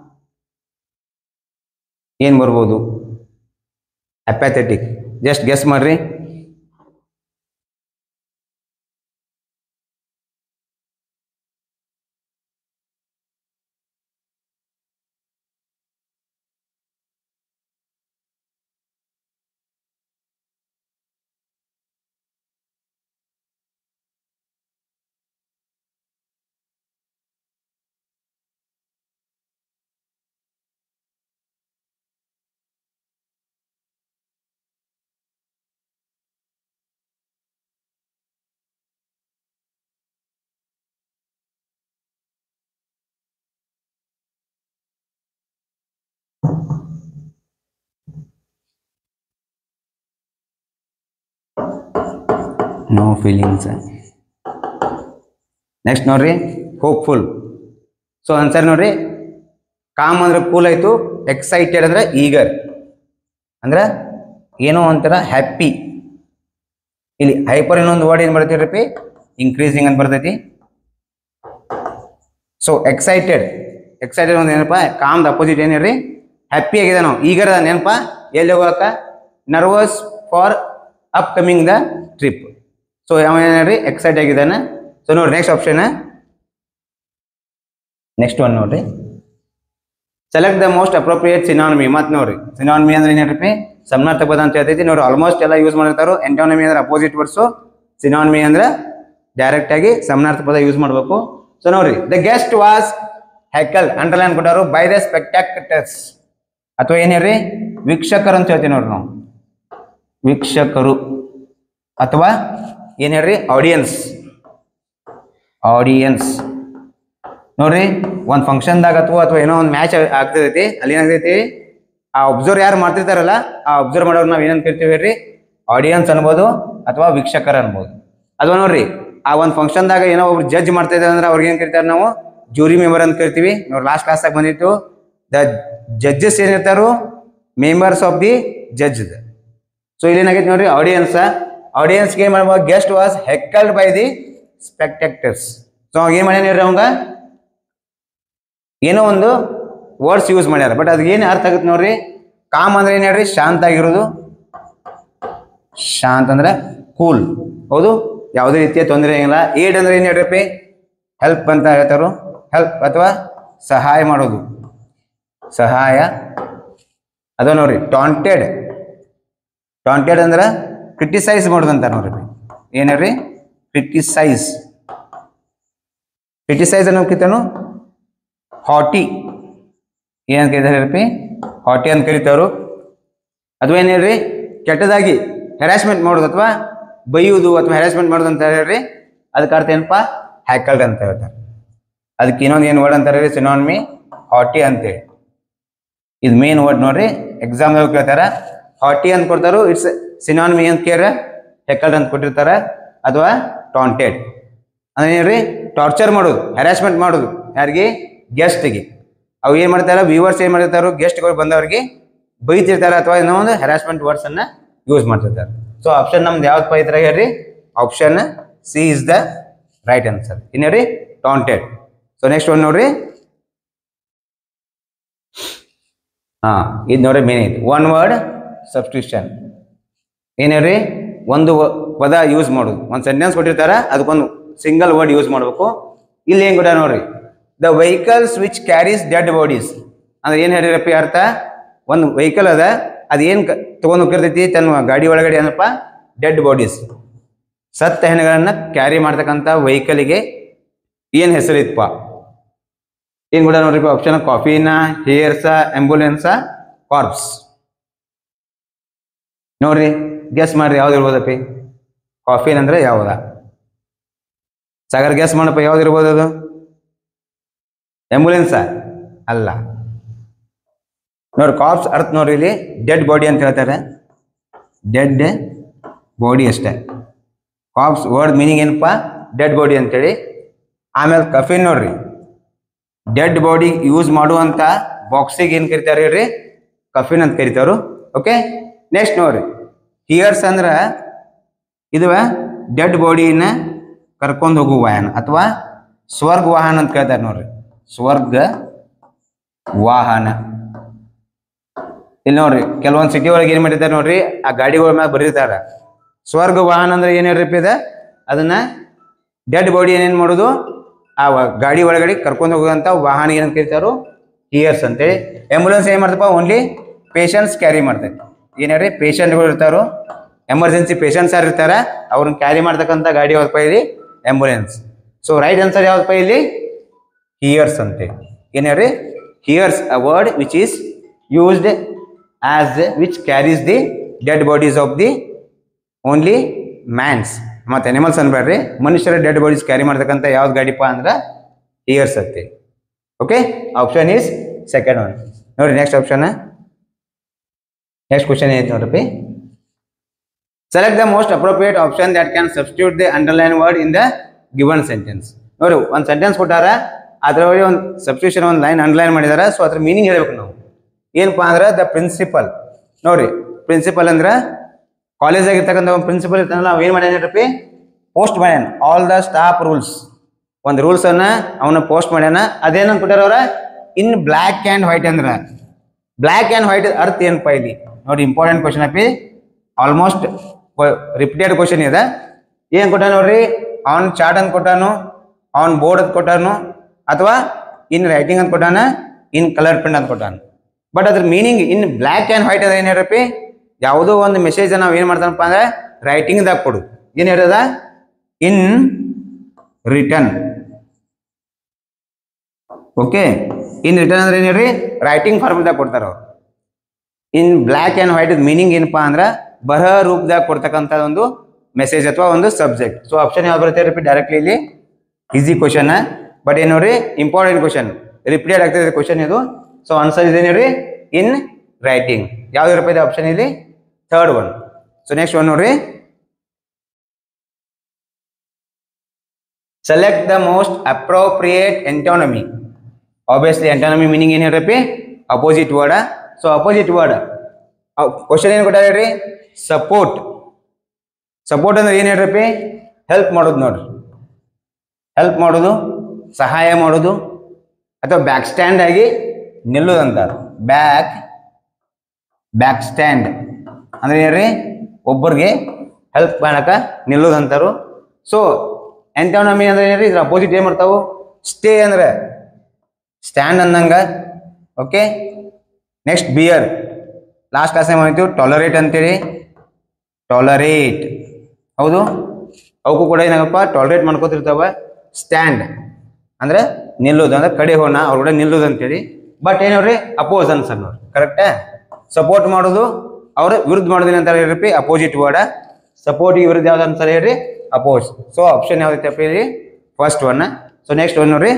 ಏನ್ ಬರ್ಬೋದು ಅಪ್ಯಾಥೆಟಿಕ್ ಜಸ್ಟ್ ಗೆಸ್ ಮಾಡ್ರಿ ನೋ ಫೀಲಿಂಗ್ಸ್ ನೆಕ್ಸ್ಟ್ ನೋಡ್ರಿ ಹೋಪ್ಫುಲ್ ಸೊ ಆನ್ಸರ್ ನೋಡ್ರಿ ಕಾಮ್ ಅಂದ್ರೆ ಕೂಲ್ ಆಯ್ತು ಎಕ್ಸೈಟೆಡ್ ಅಂದ್ರೆ ಈಗರ್ ಅಂದ್ರೆ ಏನೋ ಒಂಥರ ಹ್ಯಾಪಿ ಇಲ್ಲಿ ಹೈಪರ್ ಇನ್ನೊಂದು ವರ್ಡ್ ಏನು ಬರ್ತೈತಿ ಇನ್ಕ್ರೀಸಿಂಗ್ ಅಂತ ಬರ್ತೈತಿ ಸೊ ಎಕ್ಸೈಟೆಡ್ ಎಕ್ಸೈಟೆಡ್ ಒಂದು ಏನಪ್ಪ ಕಾಮ್ದ ಅಪೋಸಿಟ್ ಏನು ಹೇಳ್ರಿ ಹ್ಯಾಪಿ ಆಗಿದೆ ನಾವು ಈಗರ ನೆನಪ ಎಲ್ಲಿ ಹೋಗಕ್ಕ nervous for upcoming the trip so ಯಾವ ಏನು ಹೇಳ್ರಿ ಎಕ್ಸೈಟ್ ಆಗಿದ್ದಾನೆ ಸೊ ನೋಡ್ರಿ ನೆಕ್ಸ್ಟ್ ಆಪ್ಷನ್ ನೆಕ್ಸ್ಟ್ ಒನ್ ನೋಡ್ರಿ select the most appropriate synonymy ಮತ್ತೆ ನೋಡ್ರಿ ಸಿನಾನಮಿ ಅಂದ್ರೆ ಏನು ಹೇಳ್ರಿ ಸಮನಾರ್ಥಕ ಪದ ಅಂತ ಹೇಳ್ತೈತಿ ನೋಡ್ರಿ ಆಲ್ಮೋಸ್ಟ್ ಎಲ್ಲ ಯೂಸ್ ಮಾಡಿರ್ತಾರೋ ಎಂಟೋನಮಿ ಅಂದ್ರೆ ಅಪೋಸಿಟ್ ವರ್ಡ್ಸು ಸಿನಾನಮಿ ಅಂದ್ರೆ ಡೈರೆಕ್ಟ್ ಆಗಿ ಸಮನಾರ್ಥ ಪದ ಯೂಸ್ ಮಾಡಬೇಕು ಸೊ ನೋಡ್ರಿ the guest was heckle underline ಕೊಟ್ಟವರು ಬೈ ದ ಸ್ಪೆಕ್ಟಾಕ್ಟರ್ಸ್ ಅಥವಾ ಏನ್ ಹೇಳ್ರಿ ವೀಕ್ಷಕರು ಅಂತ ಹೇಳ್ತೀವಿ ನೋಡ್ರಿ ನಾವು ವೀಕ್ಷಕರು ಅಥವಾ ಏನ್ ಹೇಳ್ರಿ ಆಡಿಯನ್ಸ್ ಆಡಿಯನ್ಸ್ ನೋಡ್ರಿ ಒಂದು ಫಂಕ್ಷನ್ದಾಗ ಅಥವಾ ಅಥವಾ ಏನೋ ಒಂದು ಮ್ಯಾಚ್ ಆಗ್ತೈತಿ ಅಲ್ಲಿ ಏನಾಗ್ತೈತಿ ಆ ಒಬ್ಸರ್ವ್ ಯಾರು ಮಾಡ್ತಿರ್ತಾರಲ್ಲ ಆ ಒಬ್ಸರ್ವ್ ಮಾಡೋರು ನಾವು ಏನಂತ ಕರಿತೀವಿ ಹೇಳ್ರಿ ಆಡಿಯನ್ಸ್ ಅನ್ಬೋದು ಅಥವಾ ವೀಕ್ಷಕರ ಅನ್ಬೋದು ಅಥವಾ ನೋಡ್ರಿ ಆ ಒಂದು ಫಂಕ್ಷನ್ದಾಗ ಏನೋ ಒಬ್ರು ಜಡ್ಜ್ ಮಾಡ್ತಾ ಇದ್ದಾರೆ ಅಂದ್ರೆ ಅವ್ರಿಗೆ ಏನ್ ಕರಿತಾರೆ ನಾವು ಜೂರಿ ಮೆಂಬರ್ ಅಂತ ಕರಿತೀವಿ ನೋಡಿ ಲಾಸ್ಟ್ ಕ್ಲಾಸಾಗ ಬಂದಿತ್ತು ದ ಜಡ್ಜಸ್ ಏನಿರ್ತಾರೋ members of the judge so ಇಲ್ಲಿ ಏನಾಗೈತೆ ನೋಡ್ರಿ ಆಡಿಯನ್ಸ್ ಆಡಿಯನ್ಸ್ಗೆ ಏನು ಮಾಡ್ಬೋದು guest was heckled by the spectators so ಅವಾಗ ಏನು ಮಾಡ್ಯಾನ ಹೇಳ್ರಿ ಅವಂಗ ಏನೋ ಒಂದು ವರ್ಡ್ಸ್ ಯೂಸ್ ಮಾಡ್ಯಾರ ಬಟ್ ಅದಕ್ಕೆ ಏನು ಅರ್ಥ ಆಗುತ್ತೆ ನೋಡ್ರಿ ಕಾಮ್ ಅಂದ್ರೆ ಏನು ಹೇಳ್ರಿ ಶಾಂತ ಆಗಿರೋದು ಶಾಂತ ಅಂದ್ರೆ ಕೂಲ್ ಹೌದು ಯಾವುದೇ ರೀತಿಯ ತೊಂದರೆ ಏನಿಲ್ಲ ಏಡ್ ಅಂದ್ರೆ ಏನು ಹೇಳ್ರಪ್ಪಿ ಹೆಲ್ಪ್ ಅಂತ ಹೇಳ್ತಾರೋ ಹೆಲ್ಪ್ ಅಥವಾ ಸಹಾಯ ಮಾಡೋದು ಸಹಾಯ ಅದ ನೋಡ್ರಿ ಟಾಂಟೆಡ್ ಟಾಂಟೆಡ್ ಅಂದ್ರೆ ಕ್ರಿಟಿಸೈಸ್ ಮಾಡೋದು ಅಂತ ನೋಡ್ರಿ ಏನು ಹೇಳ್ರಿ ಕ್ರಿಟಿಸೈಸ್ ಕ್ರಿಟಿಸೈಸ್ ಅನ್ನೋಕ್ಕಿಂತನು ಹಾಟಿ ಏನಂತ ಕರೀತಾರೆ ಹಾಟಿ ಅಂತ ಕರಿತಾರು ಅಥವಾ ಏನು ಹೇಳ್ರಿ ಕೆಟ್ಟದಾಗಿ ಹೆರಾಸ್ಮೆಂಟ್ ಮಾಡೋದು ಅಥವಾ ಬೈಯುವುದು ಅಥವಾ ಹೆರಾಸ್ಮೆಂಟ್ ಮಾಡೋದು ಅಂತ ಹೇಳ್ರಿ ಅದಕ್ಕೆ ಅರ್ಥ ಏನಪ್ಪ ಹ್ಯಾಕಲ್ಡ್ ಅಂತ ಹೇಳ್ತಾರೆ ಅದಕ್ಕೆ ಇನ್ನೊಂದು ಏನು ವರ್ಡ್ ಅಂತಾರೆ ರೀ ಸಿನಾನ್ಮಿ ಹಾಟಿ ಅಂತೇಳಿ ಇದು ಮೇನ್ ವರ್ಡ್ ನೋಡ್ರಿ ಎಕ್ಸಾಮ್ದಾಗ ಕೇಳ್ತಾರ ಹಾಟಿ ಅಂತ ಕೊಡ್ತಾರೋ ಇಟ್ಸ್ ಸಿನಾನ್ಮಿ ಅಂತ ಕೇಳ ಹೆಕಲ್ಡ್ ಅಂತ ಕೊಟ್ಟಿರ್ತಾರ ಅಥವಾ ಟಾಂಟೆಡ್ ಅಂದ್ರೆ ಏನ್ರಿ ಟಾರ್ಚರ್ ಮಾಡೋದು ಹ್ಯಾರಾಸ್ಮೆಂಟ್ ಮಾಡೋದು ಯಾರಿಗೆ ಗೆಸ್ಟ್ಗೆ ಅವು ಏನು ಮಾಡ್ತಾರ ವ್ಯೂವರ್ಸ್ ಏನು ಮಾಡಿರ್ತಾರೋ ಗೆಸ್ಟ್ಗಳು ಬಂದವ್ರಿಗೆ ಬೈತಿರ್ತಾರೆ ಅಥವಾ ಏನೋ ಒಂದು ಹ್ಯಾರಾಸ್ಮೆಂಟ್ ವರ್ಡ್ಸ್ ಅನ್ನ ಯೂಸ್ ಮಾಡ್ತಿರ್ತಾರೆ ಸೊ ಆಪ್ಷನ್ ನಮ್ದು ಯಾವ್ದು ಇದ್ರಾಗ ಹೇಳ್ರಿ option C is the right answer ಇನ್ನು ರೀ ಟಾಂಟೆಡ್ ಸೊ ನೆಕ್ಸ್ಟ್ ಒಂದು ನೋಡ್ರಿ ಹಾ ಇದು ನೋಡ್ರಿ ಮೇನ್ ಐತಿ ಒನ್ ವರ್ಡ್ ಸಬ್ಸ್ಟಿಟ್ಯೂಷನ್ ಏನು ಹೇಳ್ರಿ ಒಂದು ವ- ಪದ ಯೂಸ್ ಮಾಡೋದು ಒಂದು ಸೆಂಟೆನ್ಸ್ ಕೊಟ್ಟಿರ್ತಾರ ಅದಕ್ಕೊಂದು ಸಿಂಗಲ್ ವರ್ಡ್ ಯೂಸ್ ಮಾಡಬೇಕು ಇಲ್ಲಿ ಏನು ಕೂಡ ನೋಡ್ರಿ the vehicles which carries dead bodies ಅಂದ್ರೆ ಏನು ಹೇಳಿರಪ್ಪ ಅರ್ಥ ಒಂದು ವೆಹಿಕಲ್ ಅದ ಅದು ಏನು ತೊಗೊಂಡು ಹೋಗಿರ್ತೈತಿ ತನ್ನ ಗಾಡಿ ಒಳಗಡೆ ಏನಪ್ಪ ಡೆಡ್ ಬಾಡೀಸ್ ಸತ್ತ ಹೆಣಗಳನ್ನ ಕ್ಯಾರಿ ಮಾಡ್ತಕ್ಕಂಥ ವೆಹಿಕಲ್ಗೆ ಏನು ಹೆಸರಿತ್ತಪ್ಪ ಏನು ಕೂಡ ನೋಡ್ರಿ ಆಪ್ಷನ್ ಕಾಫಿನ ಹೇರ್ಸ ಆಂಬುಲೆನ್ಸ ಕಾರ್ಪ್ಸ್ ನೋಡ್ರಿ ಗೆಸ್ ಮಾಡ್ರಿ ಯಾವ್ದು ಇರ್ಬೋದಪ್ಪಿ ಕಾಫಿನ್ ಅಂದ್ರೆ ಯಾವ್ದ ಸಾಗರ್ ಗೆಸ್ ಮಾಡಪ್ಪ ಯಾವ್ದು ಇರ್ಬೋದು ಅದು ಆಂಬುಲೆನ್ಸ ಅಲ್ಲ ನೋಡ್ರಿ ಕಾರ್ಪ್ಸ್ ಅರ್ಥ ನೋಡ್ರಿ ಇಲ್ಲಿ ಡೆಡ್ ಬಾಡಿ ಅಂತ ಹೇಳ್ತಾರೆ ಡೆಡ್ ಬಾಡಿ ಅಷ್ಟೇ ಕಾರ್ಪ್ಸ್ ವರ್ಡ್ ಮೀನಿಂಗ್ ಏನಪ್ಪ ಡೆಡ್ ಬಾಡಿ ಅಂತೇಳಿ ಆಮೇಲೆ ಕಫಿನ್ ನೋಡ್ರಿ ಡೆಡ್ ಬಾಡಿ ಯೂಸ್ ಮಾಡುವಂತ ಬಾಕ್ಸಿಗೆ ಏನು ಕರಿತಾರೆ ಹೇಳ್ರಿ ಕಫಿನ್ ಅಂತ ಕರಿತಾರು ಓಕೆ ನೆಕ್ಸ್ಟ್ ನೋಡ್ರಿ ಹಿಯರ್ಸ್ ಅಂದ್ರ ಇದು ಡೆಡ್ ಬಾಡಿನ ಕರ್ಕೊಂಡು ಹೋಗುವ ವಾಹನ ಅಥವಾ ಸ್ವರ್ಗ ವಾಹನ ಅಂತ ಕೇಳ್ತಾರೆ ನೋಡ್ರಿ ಸ್ವರ್ಗ ವಾಹನ ಇಲ್ಲಿ ನೋಡ್ರಿ ಕೆಲವೊಂದು ಸಿಟಿ ಒಳಗೆ ಏನ್ ಮಾಡಿರ್ತಾರೆ ನೋಡ್ರಿ ಆ ಗಾಡಿಗಳ ಮ್ಯಾಗ ಬರೀತಾರ ಸ್ವರ್ಗ ವಾಹನ ಅಂದ್ರೆ ಏನ್ ಹೇಳ್ರಿ ಇದ ಅದನ್ನ ಡೆಡ್ ಬಾಡಿ ಏನೇನ್ ಮಾಡೋದು ಆ ವ- ಗಾಡಿ ಒಳಗಡೆ ಕರ್ಕೊಂಡು ಹೋಗುವಂತ ವಾಹನ ಏನಂತ ಕರಿತಾರೋ ಹಿಯರ್ಸ್ ಅಂತೇಳಿ ಆಂಬುಲೆನ್ಸ್ ಏನ್ ಮಾಡ್ತಪ್ಪ ಓನ್ಲಿ ಪೇಷಂಟ್ಸ್ ಕ್ಯಾರಿ ಮಾಡ್ತೈತಿ ಏನ್ ಹೇಳ್ರಿ ಪೇಷಂಟ್ಗಳು ಇರ್ತಾರೋ ಎಮರ್ಜೆನ್ಸಿ ಪೇಷಂಟ್ಸ್ ಯಾರು ಇರ್ತಾರ ಅವ್ರನ್ನ ಕ್ಯಾರಿ ಮಾಡ್ತಕ್ಕಂಥ ಗಾಡಿ ಯಾವ್ದಪ್ಪ ಇಲ್ಲಿ ಆಂಬುಲೆನ್ಸ್ ಸೊ ರೈಟ್ ಆನ್ಸರ್ ಯಾವ್ದಪ್ಪ ಇಲ್ಲಿ ಹಿಯರ್ಸ್ ಅಂತೆ ಏನ್ ಹೇಳ್ರಿ hearse a word which is used as which carries the dead bodies of the only mans ಮತ್ತು ಅನಿಮಲ್ಸ್ ಅನ್ಬೇಡ್ರಿ ಮನುಷ್ಯರ ಡೆಡ್ ಬಾಡೀಸ್ ಕ್ಯಾರಿ ಮಾಡ್ತಕ್ಕಂಥ ಯಾವ್ದು ಗಾಡಿಪ್ಪ ಅಂದ್ರೆ ಇಯರ್ಸ್ ಅತ್ತೆ okay option is second one ನೋಡ್ರಿ ನೆಕ್ಸ್ಟ್ ಆಪ್ಷನ್ ನೆಕ್ಸ್ಟ್ ಕ್ವಶನ್ ಏನೈತೆ ನೋಡ್ರಿ select the most appropriate option that can substitute the underline word in the given sentence ನೋಡಿ ಒಂದು ಸೆಂಟೆನ್ಸ್ ಕೊಟ್ಟಾರ ಅದರೊಳಗೆ ಒಂದು ಸಬ್ಸ್ಟಿಟ್ಯೂಷನ್ ಒಂದು ಲೈನ್ ಅಂಡರ್ಲೈನ್ ಮಾಡಿದಾರ ಸೊ ಅದ್ರ ಮೀನಿಂಗ್ ಹೇಳ್ಬೇಕು ನಾವು ಏನಪ್ಪಾ ಅಂದ್ರೆ ದ ಪ್ರಿನ್ಸಿಪಲ್ ನೋಡ್ರಿ ಪ್ರಿನ್ಸಿಪಲ್ ಅಂದ್ರೆ ಕಾಲೇಜಾಗ ಇರ್ತಕ್ಕಂಥ ಒಂದು ಪ್ರಿನ್ಸಿಪಲ್ ಇರ್ತಾನಲ್ಲ ನಾವು ಏನು ಮಾಡ್ಯಾನಪ್ಪ ಪೋಸ್ಟ್ ಮಾಡ್ಯಾನ ಆಲ್ ದ ಸ್ಟಾಫ್ ರೂಲ್ಸ್ ಒಂದು ರೂಲ್ಸ್ ಅನ್ನ ಅವನ ಪೋಸ್ಟ್ ಮಾಡ್ಯಾನ ಅದೇನಂತ ಕೊಟ್ಟಾರ ಅವ್ರ ಇನ್ ಬ್ಲ್ಯಾಕ್ ಆ್ಯಂಡ್ ವೈಟ್ ಅಂದ್ರೆ ಬ್ಲ್ಯಾಕ್ ಆ್ಯಂಡ್ ವೈಟ್ ಅರ್ಥ ಏನಪ್ಪ ಇಲ್ಲಿ ನೋಡಿ ಇಂಪಾರ್ಟೆಂಟ್ ಕ್ವಶನ್ ಅಪ್ಪಿ ಆಲ್ಮೋಸ್ಟ್ ರಿಪೀಟೆಡ್ ಕ್ವಶನ್ ಇದೆ ಏನು ಕೊಟ್ಟಾನ ನೋಡ್ರಿ ಅವನ್ ಚಾರ್ಟ್ ಅಂತ ಕೊಟ್ಟಾನು ಅವನ್ ಬೋರ್ಡ್ ಅಂತ ಕೊಟ್ಟಾನು ಅಥವಾ ಇನ್ ರೈಟಿಂಗ್ ಅಂತ ಕೊಟ್ಟಾನ ಇನ್ ಕಲರ್ ಪ್ರಿಂಟ್ ಅಂತ ಕೊಟ್ಟಾನ ಬಟ್ ಅದ್ರ meaning in black and white ಅದ ಏನು ಹೇಳ್ರಪ್ಪಿ ಯಾವುದೋ ಒಂದು ಮೆಸೇಜ್ ನಾವು ಏನು ಮಾಡ್ತಾನಪ್ಪ ಅಂದ್ರೆ ರೈಟಿಂಗ್ದಾಗ ಕೊಡು ಏನು ಹೇಳ್ಯದ in written okay in written ಅಂದ್ರೆ ಏನು ಹೇಳ್ರಿ ರೈಟಿಂಗ್ ಫಾರ್ಮ್ದಾಗ ಕೊಡ್ತಾರ ಅವ್ರು in black and white meaning ಏನಪ್ಪಾ ಅಂದ್ರೆ ಬರಹ ರೂಪದಾಗ ಕೊಡ್ತಕ್ಕಂಥ ಒಂದು ಮೆಸೇಜ್ ಅಥವಾ ಒಂದು ಸಬ್ಜೆಕ್ಟ್ ಸೊ ಆಪ್ಷನ್ ಯಾವ್ದು ಬರುತ್ತೆ ರಿಪೀಟ್ ಡೈರೆಕ್ಟ್ಲಿ ಇಲ್ಲಿ ಈಸಿ ಕ್ವಶನ್ ಬಟ್ ಏನು ನೋಡ್ರಿ ಇಂಪಾರ್ಟೆಂಟ್ ಕ್ವಶನ್ ರಿಪೀಟೆಡ್ ಆಗ್ತಿದೆ ಕ್ವಶನ್ ಇದು ಸೊ ಆನ್ಸರ್ ಇದೆ ನೋಡ್ರಿ ಇನ್ ರೈಟಿಂಗ್ ಯಾವ್ದು ಇರಪ್ಪ ಆಪ್ಷನ್ ಇಲ್ಲಿ third one so next one ನೋಡ್ರಿ select the most appropriate antonymy obviously antonymy meaning ಏನು ಹೇಳ್ರಪ್ಪಿ opposite word so opposite word question ಏನು ಕೊಟ್ಟಾರ ಹೇಳ್ರಿ ಸಪೋರ್ಟ್ ಸಪೋರ್ಟ್ ಅಂದ್ರೆ ಏನು ಹೇಳ್ರಪ್ಪಿ ಹೆಲ್ಪ್ ಮಾಡೋದು ನೋಡ್ರಿ ಹೆಲ್ಪ್ ಮಾಡೋದು ಸಹಾಯ ಮಾಡೋದು ಅಥವಾ ಬ್ಯಾಕ್ ಸ್ಟ್ಯಾಂಡ್ ಆಗಿ ನಿಲ್ಲೋದು ಅಂತಾರೆ ಬ್ಯಾಕ್ ಬ್ಯಾಕ್ ಸ್ಟ್ಯಾಂಡ್ ಅಂದ್ರೆ ಏನ್ರಿ ಒಬ್ಬರಿಗೆ ಹೆಲ್ಪ್ ಮಾಡಕ ನಿಲ್ಲೋದು ಅಂತಾರು ಸೊ ಎಂಟೋನಮಿ ಅಂದ್ರೆ ಏನ್ರಿ ಇದ್ರ ಅಪೋಸಿಟ್ ಏನ್ ಮಾಡ್ತಾವು ಸ್ಟೇ ಅಂದ್ರೆ ಸ್ಟ್ಯಾಂಡ್ ಅಂದಂಗ okay next bear last class ಮಾಡಿದ್ವಿ ಟಾಲರೇಟ್ ಅಂತೇಳಿ ಟಾಲರೇಟ್ ಹೌದು ಅವಕ್ಕೂ ಕೂಡ ಏನಾಗಪ್ಪ ಟಾಲರೇಟ್ ಮಾಡ್ಕೋತಿರ್ತಾವ ಸ್ಟ್ಯಾಂಡ್ ಅಂದ್ರೆ ನಿಲ್ಲೋದು ಅಂದ್ರೆ ಕಡೆ ಹೋಣ ಅವ್ರ ಕೂಡ ನಿಲ್ಲೋದು ಅಂತೇಳಿ ಬಟ್ ಏನವ್ರಿ ಅಪೋಸ್ ಅನ್ಸರ್ ನೋಡ್ರಿ ಕರೆಕ್ಟಾ ಸಪೋರ್ಟ್ ಮಾಡೋದು ಅವ್ರ ವಿರುದ್ಧ ಮಾಡೋದಿಲ್ಲ ಅಂತ ಹೇಳ್ರಿ ಅಪೋಸಿಟ್ ವರ್ಡ್ ಸಪೋರ್ಟ್ ವಿರುದ್ಧ ಯಾವ್ದು ಅಂತಾರೆ ಹೇಳ್ರಿ ಅಪೋಸ್ ಸೊ ಆಪ್ಷನ್ ಯಾವ್ದೈತಪ್ಪ ಇಲ್ಲಿ first one so next one ನೋಡ್ರಿ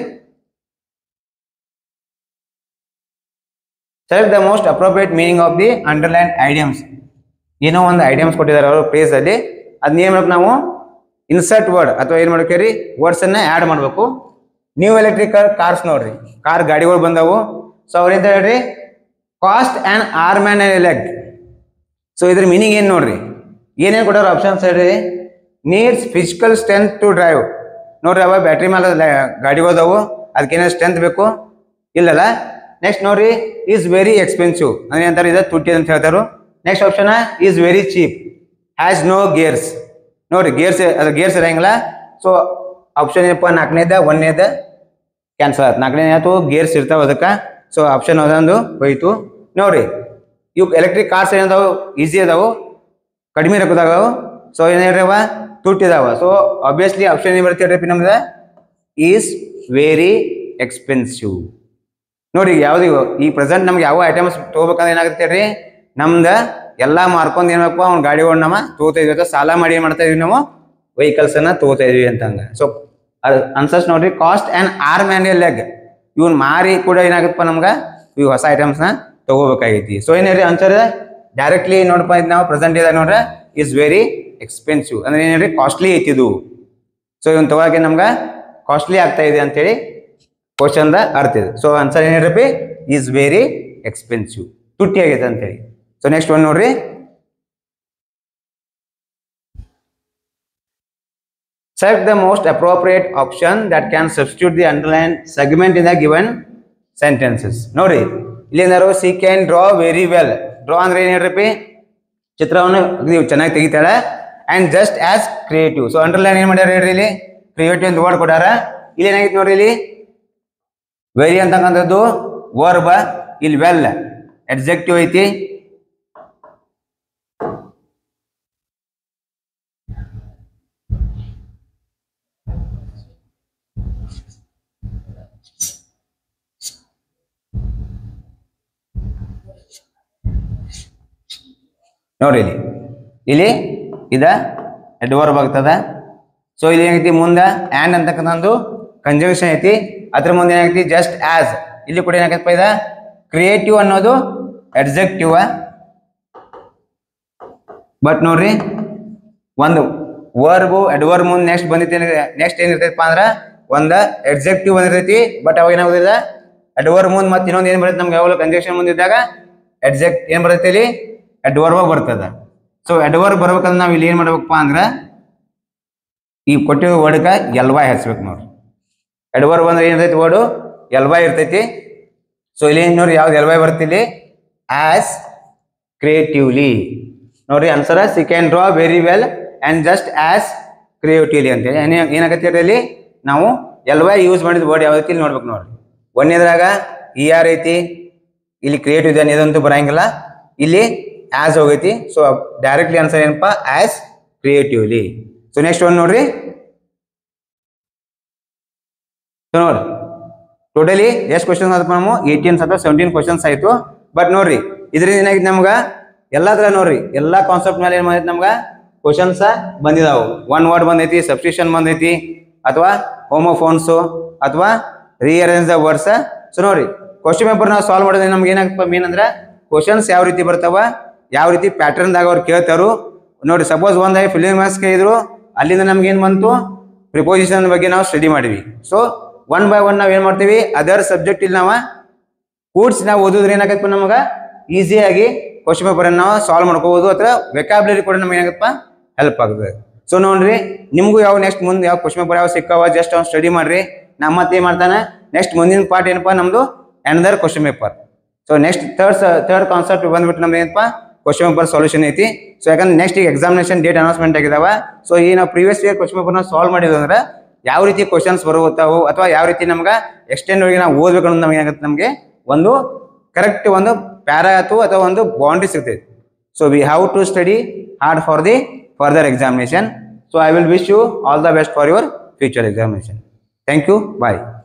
select the most appropriate meaning of the underline idioms ಏನೋ ಒಂದು ಐಡಿಯಮ್ಸ್ ಕೊಟ್ಟಿದ್ದಾರೆ ಅವರು ಪೇಜ್ ಅಲ್ಲಿ ಅದನ್ನ ಏನ್ ಮಾಡ್ಬೇಕು ನಾವು ಇನ್ಸರ್ಟ್ ವರ್ಡ್ ಅಥವಾ ಏನ್ ಮಾಡ್ಬೇಕ್ರಿ ವರ್ಡ್ಸ್ ಅನ್ನ ಆಡ್ ಮಾಡ್ಬೇಕು ನ್ಯೂ ಎಲೆಕ್ಟ್ರಿಕಲ್ ಕಾರ್ಸ್ ನೋಡ್ರಿ ಕಾರ್ ಗಾಡಿಗಳು ಬಂದವು ಸೊ ಅವ್ರಿಂದ ಹೇಳ್ರಿ cost and arm and a leg so ಇದ್ರ ಮೀನಿಂಗ್ ಏನು ನೋಡ್ರಿ ಏನೇನು ಕೊಡೋರು ಆಪ್ಷನ್ಸ್ ಹೇಳ್ರಿ needs physical strength to drive ನೋಡ್ರಿ ಅವ ಬ್ಯಾಟ್ರಿ ಮೇಲೆ ಗಾಡಿ ಹೋದವು ಅದಕ್ಕೇನೋ ಸ್ಟ್ರೆಂತ್ ಬೇಕು ಇಲ್ಲಲ್ಲ ನೆಕ್ಸ್ಟ್ ನೋಡ್ರಿ ಈಸ್ ವೆರಿ ಎಕ್ಸ್ಪೆನ್ಸಿವ್ ಅಂದ್ರೆ ಅಂತಾರೆ ಇದು ತುಟ್ಟಿ ಅಂತ ಹೇಳ್ತಾರು next option is very cheap has no gears ನೋಡ್ರಿ ಗೇರ್ಸ್ ಅದು ಗೇರ್ಸ್ ಇರಂಗಿಲ್ಲ ಸೊ ಆಪ್ಷನ್ ಏನಪ್ಪ ನಾಲ್ಕನೇದ ಒಂದನೇದ ಕ್ಯಾನ್ಸಲ್ ಆಯ್ತು ನಾಲ್ಕನೇ ಆಯ್ತು ಗೇರ್ಸ್ ಇರ್ತಾವ ಅದಕ್ಕೆ ಸೊ ಆಪ್ಷನ್ ಅದೊಂದು ಹೋಯ್ತು ನೋಡ್ರಿ ಇವು ಎಲೆಕ್ಟ್ರಿಕ್ ಕಾರ್ಸ್ ಏನದಾವು ಈಸಿ ಅದಾವು ಕಡಿಮೆ ರೊಕ್ಕದಾಗವು ಸೊ ಏನು ಹೇಳ್ರವ ತುಟ್ಟಿದಾವ ಸೊ ಆಬ್ವಿಯಸ್ಲಿ ಆಪ್ಷನ್ ಏನು ಬರುತ್ತೆ ಹೇಳ್ರಿ ನಮ್ದು ಈಸ್ ವೆರಿ ಎಕ್ಸ್ಪೆನ್ಸಿವ್ ನೋಡಿ ಯಾವ್ದು ಇವು? ಈ ಪ್ರೆಸೆಂಟ್ ನಮ್ಗೆ ಯಾವ ಐಟಮ್ಸ್ ತೊಗೋಬೇಕಂದ್ರೆ ಏನಾಗುತ್ತೆ ಹೇಳ್ರಿ ನಮ್ದು ಎಲ್ಲ ಮಾರ್ಕೊಂಡ್ ಏನಪ್ಪ ಅವ್ನ ಗಾಡಿಗಳು ನಮ್ಮ ತಗೋತಾ ಇದೀವಿ ಅಥವಾ ಸಾಲ ಮಾಡಿ ಏನ್ ಮಾಡ್ತಾ ಇದೀವಿ ನಾವು ವೆಹಿಕಲ್ಸ್ ಅನ್ನ ತಗೋತಾ ಇದೀವಿ ಅಂತಂಗ ಸೊ ಅನ್ಸರ್ಸ್ ನೋಡ್ರಿ cost and arm and a leg ಇವ್ನ ಮಾರಿ ಕೂಡ ಏನಾಗತ್ತಪ್ಪ ನಮ್ಗ ಇವು ಹೊಸ ಐಟಮ್ಸ್ ನ ತಗೋಬೇಕಾಗೈತಿ ಸೊ ಏನೇರಿ ಆನ್ಸರ್ ಡೈರೆಕ್ಟ್ಲಿ ನೋಡಪ್ಪ ಇದು ನಾವು ಪ್ರೆಸೆಂಟ್ ಇದೆ ನೋಡ್ರೆ ಇಸ್ ವೆರಿ ಎಕ್ಸ್ಪೆನ್ಸಿವ್ ಅಂದ್ರೆ ಏನೇರಿ ಕಾಸ್ಟ್ಲಿ ಐತಿ ಇದು ಸೊ ಇವನ್ ತಗೋಕೆ ನಮ್ಗ ಕಾಸ್ಟ್ಲಿ ಆಗ್ತಾ ಇದೆ ಅಂತೇಳಿ ಕ್ವಶನ್ದ ಅರ್ಥ ಇದೆ ಸೊ ಆನ್ಸರ್ ಏನು ಹೇಳ್ರಿ ಈಸ್ ವೆರಿ ಎಕ್ಸ್ಪೆನ್ಸಿವ್ ತುಟ್ಟಿ ಆಗೈತೆ ಅಂತೇಳಿ ಸೊ ನೆಕ್ಸ್ಟ್ ಒನ್ ನೋಡ್ರಿ select the most appropriate option that can substitute the underlined segment in the given sentences ನೋಡ್ರಿ ಇಲ್ಲಿ ಏನಾರು she can draw very well draw ಅಂದ್ರೆ ಏನ್ ಹೇಳ್ರಿ ಚಿತ್ರವನ್ನು ನೀವು ಚೆನ್ನಾಗಿ ತೆಗಿತಾಳೆ and just as creative so underline ಏನ್ ಮಾಡ್ಯಾರ ಹೇಳ್ರಿ ಇಲ್ಲಿ ಕ್ರಿಯೇಟಿವ್ ಅಂತ ವರ್ಡ್ ಕೊಟ್ಟಾರ ಇಲ್ಲಿ ಏನಾಗಿತ್ತು ನೋಡ್ರಿ ಇಲ್ಲಿ ವೆರಿ ಅಂತಕ್ಕಂಥದ್ದು ವರ್ಬ ಇಲ್ಲಿ ವೆಲ್ ಎಡ್ಜೆಕ್ಟಿವ್ ಐತಿ ನೋಡ್ರಿ ಇಲ್ಲಿ ಇಲ್ಲಿ ಇದ ಎಡ್ವರ್ಬ್ ಆಗ್ತದ ಸೊ ಇಲ್ಲಿ ಏನೈತಿ ಮುಂದೆ ಆ್ಯಂಡ್ ಅಂತಕ್ಕಂಥದ್ದು ಕಂಜಂಕ್ಷನ್ ಐತಿ ಅದ್ರ ಮುಂದೆ ಏನಾಗೈತಿ ಜಸ್ಟ್ ಆಸ್ ಇಲ್ಲಿ ಕೂಡ ಏನಾಗತ್ತಪ್ಪ ಇದ ಕ್ರಿಯೇಟಿವ್ ಅನ್ನೋದು ಎಡ್ಜೆಕ್ಟಿವ್ ಬಟ್ ನೋಡ್ರಿ ಒಂದು ವರ್ಬು ಎಡ್ವರ್ಬ್ ಮುಂದೆ ನೆಕ್ಸ್ಟ್ ಬಂದೈತಿ ನೆಕ್ಸ್ಟ್ ಏನಿರ್ತೈತಪ್ಪ ಅಂದ್ರ ಒಂದ ಎಡ್ಜೆಕ್ಟಿವ್ ಬಂದಿರ್ತೈತಿ ಬಟ್ ಅವಾಗ ಏನಾಗೋದಿಲ್ಲ ಎಡ್ವರ್ಬ್ ಮುಂದೆ ಮತ್ತೆ ಇನ್ನೊಂದು ಏನ್ ಬರುತ್ತೆ ನಮ್ಗೆ ಯಾವಾಗಲೂ ಕಂಜಂಕ್ಷನ್ ಮುಂದಿದ್ದಾಗ ಎಡ್ಜೆಕ್ಟ್ ಏನ್ ಬರ್ತೈತಿ ಇಲ್ಲಿ ಎಡ್ವರ್ಬ್ ಬರ್ತದ ಸೊ ಎಡ್ವರ್ಬ್ ಬರ್ಬೇಕಂದ್ರೆ ನಾವು ಇಲ್ಲಿ ಏನ್ ಮಾಡ್ಬೇಕಪ್ಪ ಅಂದ್ರ ಈ ಕೊಟ್ಟಿರೋ ವರ್ಡ್ಕ ಎಲ್ವಾಯ್ ಹಚ್ಬೇಕು ನೋಡ್ರಿ ಎಡ್ವರ್ಬ್ ಅಂದ್ರೆ ಏನಿರ್ತೈತಿ ವರ್ಡು ಎಲ್ವಾಯ್ ಇರ್ತೈತಿ ಸೊ ಇಲ್ಲಿ ಏನ್ ನೋಡ್ರಿ ಯಾವ್ದು ಎಲ್ವಾಯ್ ಬರ್ತಿಲ್ಲಿ ಆಸ್ ಕ್ರಿಯೇಟಿವ್ಲಿ ನೋಡ್ರಿ answer she can draw very well and just as creatively ಅಂತೇಳಿ ಏನ್ ಏನಾಗತ್ತೆ ಹೇಳ್ರಿ ಇಲ್ಲಿ ನಾವು ಎಲ್ವಾಯ್ ಯೂಸ್ ಮಾಡಿದ ವರ್ಡ್ ಯಾವ್ದೈತಿ ಇಲ್ಲಿ ನೋಡ್ಬೇಕು ನೋಡ್ರಿ ಒಂದೇದ್ರಾಗ ಇ ಆರ್ ಐತಿ ಇಲ್ಲಿ ಕ್ರಿಯೇಟಿವ್ ಇದೆ ಇದಂತೂ ಬರಂಗಿಲ್ಲ ಇಲ್ಲಿ ಆಸ್ ಹೋಗೈತಿ ಸೊ ಡೈರೆಕ್ಟ್ಲಿ ಆನ್ಸರ್ ಏನಪ್ಪ as creatively so next one ನೋಡ್ರಿ ಸೊ ನೋಡ್ರಿ ಟೋಟಲಿ ಎಷ್ಟು ಕ್ವಶನ್ಸ್ ಆದಪ್ಪ ನಾವು ಏಯ್ಟೀನ್ ಅಥವಾ ಸೆವೆಂಟೀನ್ ಕ್ವಶನ್ಸ್ ಆಯ್ತು ಬಟ್ ನೋಡ್ರಿ ಇದರಿಂದ ಏನಾಗಿತ್ತು ನಮ್ಗೆ ಎಲ್ಲಾ ತರ ನೋಡ್ರಿ ಎಲ್ಲಾ ಕಾನ್ಸೆಪ್ಟ್ ಮೇಲೆ ಏನ್ ಮಾಡೈತಿ ನಮ್ಗೆ ಕ್ವಶನ್ಸ್ ಬಂದಿದಾವು ಒನ್ ವರ್ಡ್ ಬಂದೈತಿ ಸಬ್ಸ್ಟಿಷನ್ ಬಂದೈತಿ ಅಥವಾ ಹೋಮೋಫೋನ್ಸು ಅಥವಾ ರೀಅರೇಂಜ್ ದ ವರ್ಡ್ಸ್ ಸೊ ನೋಡ್ರಿ ಕ್ವಶನ್ ಪೇಪರ್ ನಾವು ಸಾಲ್ವ್ ಮಾಡಿದ್ರೆ ನಮ್ಗೆ ಏನಾಗಪ್ಪ ಮೇನ್ ಅಂದ್ರೆ ಕ್ವಶನ್ಸ್ ಯಾವ ರೀತಿ ಬರ್ತಾವ ಯಾವ ರೀತಿ ಪ್ಯಾಟರ್ನ್ದಾಗ ಅವ್ರು ಕೇಳ್ತಾರು ನೋಡಿ ಸಪೋಸ್ ಒಂದ್ ಫಿಲಿಮ್ ಮಾರ್ಕ್ಸ್ ಕೇಳಿದ್ರು ಅಲ್ಲಿಂದ ನಮ್ಗೆ ಏನ್ ಬಂತು ಪ್ರಿಪೋಸಿಷನ್ ಬಗ್ಗೆ ನಾವು ಸ್ಟಡಿ ಮಾಡಿವಿ ಸೊ ಒನ್ ಬೈ ಒನ್ ನಾವು ಏನು ಮಾಡ್ತೀವಿ ಅದರ್ ಸಬ್ಜೆಕ್ಟ್ ಇಲ್ಲಿ ನಾವು ಕೂಡ್ಸಿ ನಾವು ಓದಿದ್ರೆ ಏನಾಗತ್ತಪ್ಪ ನಮಗೆ ಈಸಿಯಾಗಿ ಕ್ವಶನ್ ಪೇಪರ್ ನಾವು ಸಾಲ್ವ್ ಮಾಡ್ಕೋಬಹುದು ಅಥವಾ ವೆಕಾಬ್ಲರಿ ಕೂಡ ನಮ್ಗೆ ಏನಾಗತ್ತಪ್ಪ ಹೆಲ್ಪ್ ಆಗ್ತದೆ ಸೊ ನೋಡ್ರಿ ನಿಮಗೂ ಯಾವ ನೆಕ್ಸ್ಟ್ ಮುಂದೆ ಯಾವ ಕ್ವಶನ್ ಪೇಪರ್ ಯಾವ ಸಿಕ್ಕಾವ ಜಸ್ಟ್ ಅವ್ನು ಸ್ಟಡಿ ಮಾಡ್ರಿ ನಮ್ಮ ಮತ್ತೆ ಏನ್ ಮಾಡ್ತಾನೆ ನೆಕ್ಸ್ಟ್ ಮುಂದಿನ ಪಾರ್ಟ್ ಏನಪ್ಪ ನಮ್ದು another question paper so next third third concept ಬಂದ್ಬಿಟ್ಟು ನಮ್ದು ಏನಪ್ಪ ಕ್ವಶನ್ ಪೇಪರ್ ಸೊಲ್ಯೂಷನ್ ಐತಿ ಸೊ ಯಾಕಂದ್ರೆ ನೆಕ್ಸ್ಟ್ ಈಗ ಎಕ್ಸಾಮಿನೇಷನ್ ಡೇಟ್ ಅನೌನ್ಸ್ಮೆಂಟ್ ಆಗಿದಾವ ಸೊ ಈ ನಾವು ಪ್ರೀವಿಯಸ್ ಇಯರ್ ಕ್ವಶನ್ ಪೇಪರ್ನ ಸಾಲ್ವ್ ಮಾಡಿದ್ವಿ ಅಂದ್ರೆ ಯಾವ ರೀತಿ ಕ್ವಶನ್ಸ್ ಬರುತ್ತಾವು ಅಥವಾ ಯಾವ ರೀತಿ ನಮ್ಗೆ ಎಕ್ಸ್ಟೆಂಡ್ ಒಳಗೆ ನಾವು ಓದ್ಬೇಕು ಅನ್ನೋದು ನಮಗೆ ಏನಾಗುತ್ತೆ ನಮಗೆ ಒಂದು ಕರೆಕ್ಟ್ ಒಂದು ಪ್ಯಾರಾ ಅಥವಾ ಅಥವಾ ಒಂದು ಬೌಂಡ್ರಿ ಸಿಗ್ತೈತಿ so we have to study hard for the further examination so I will wish you all the best for your future examination thank you bye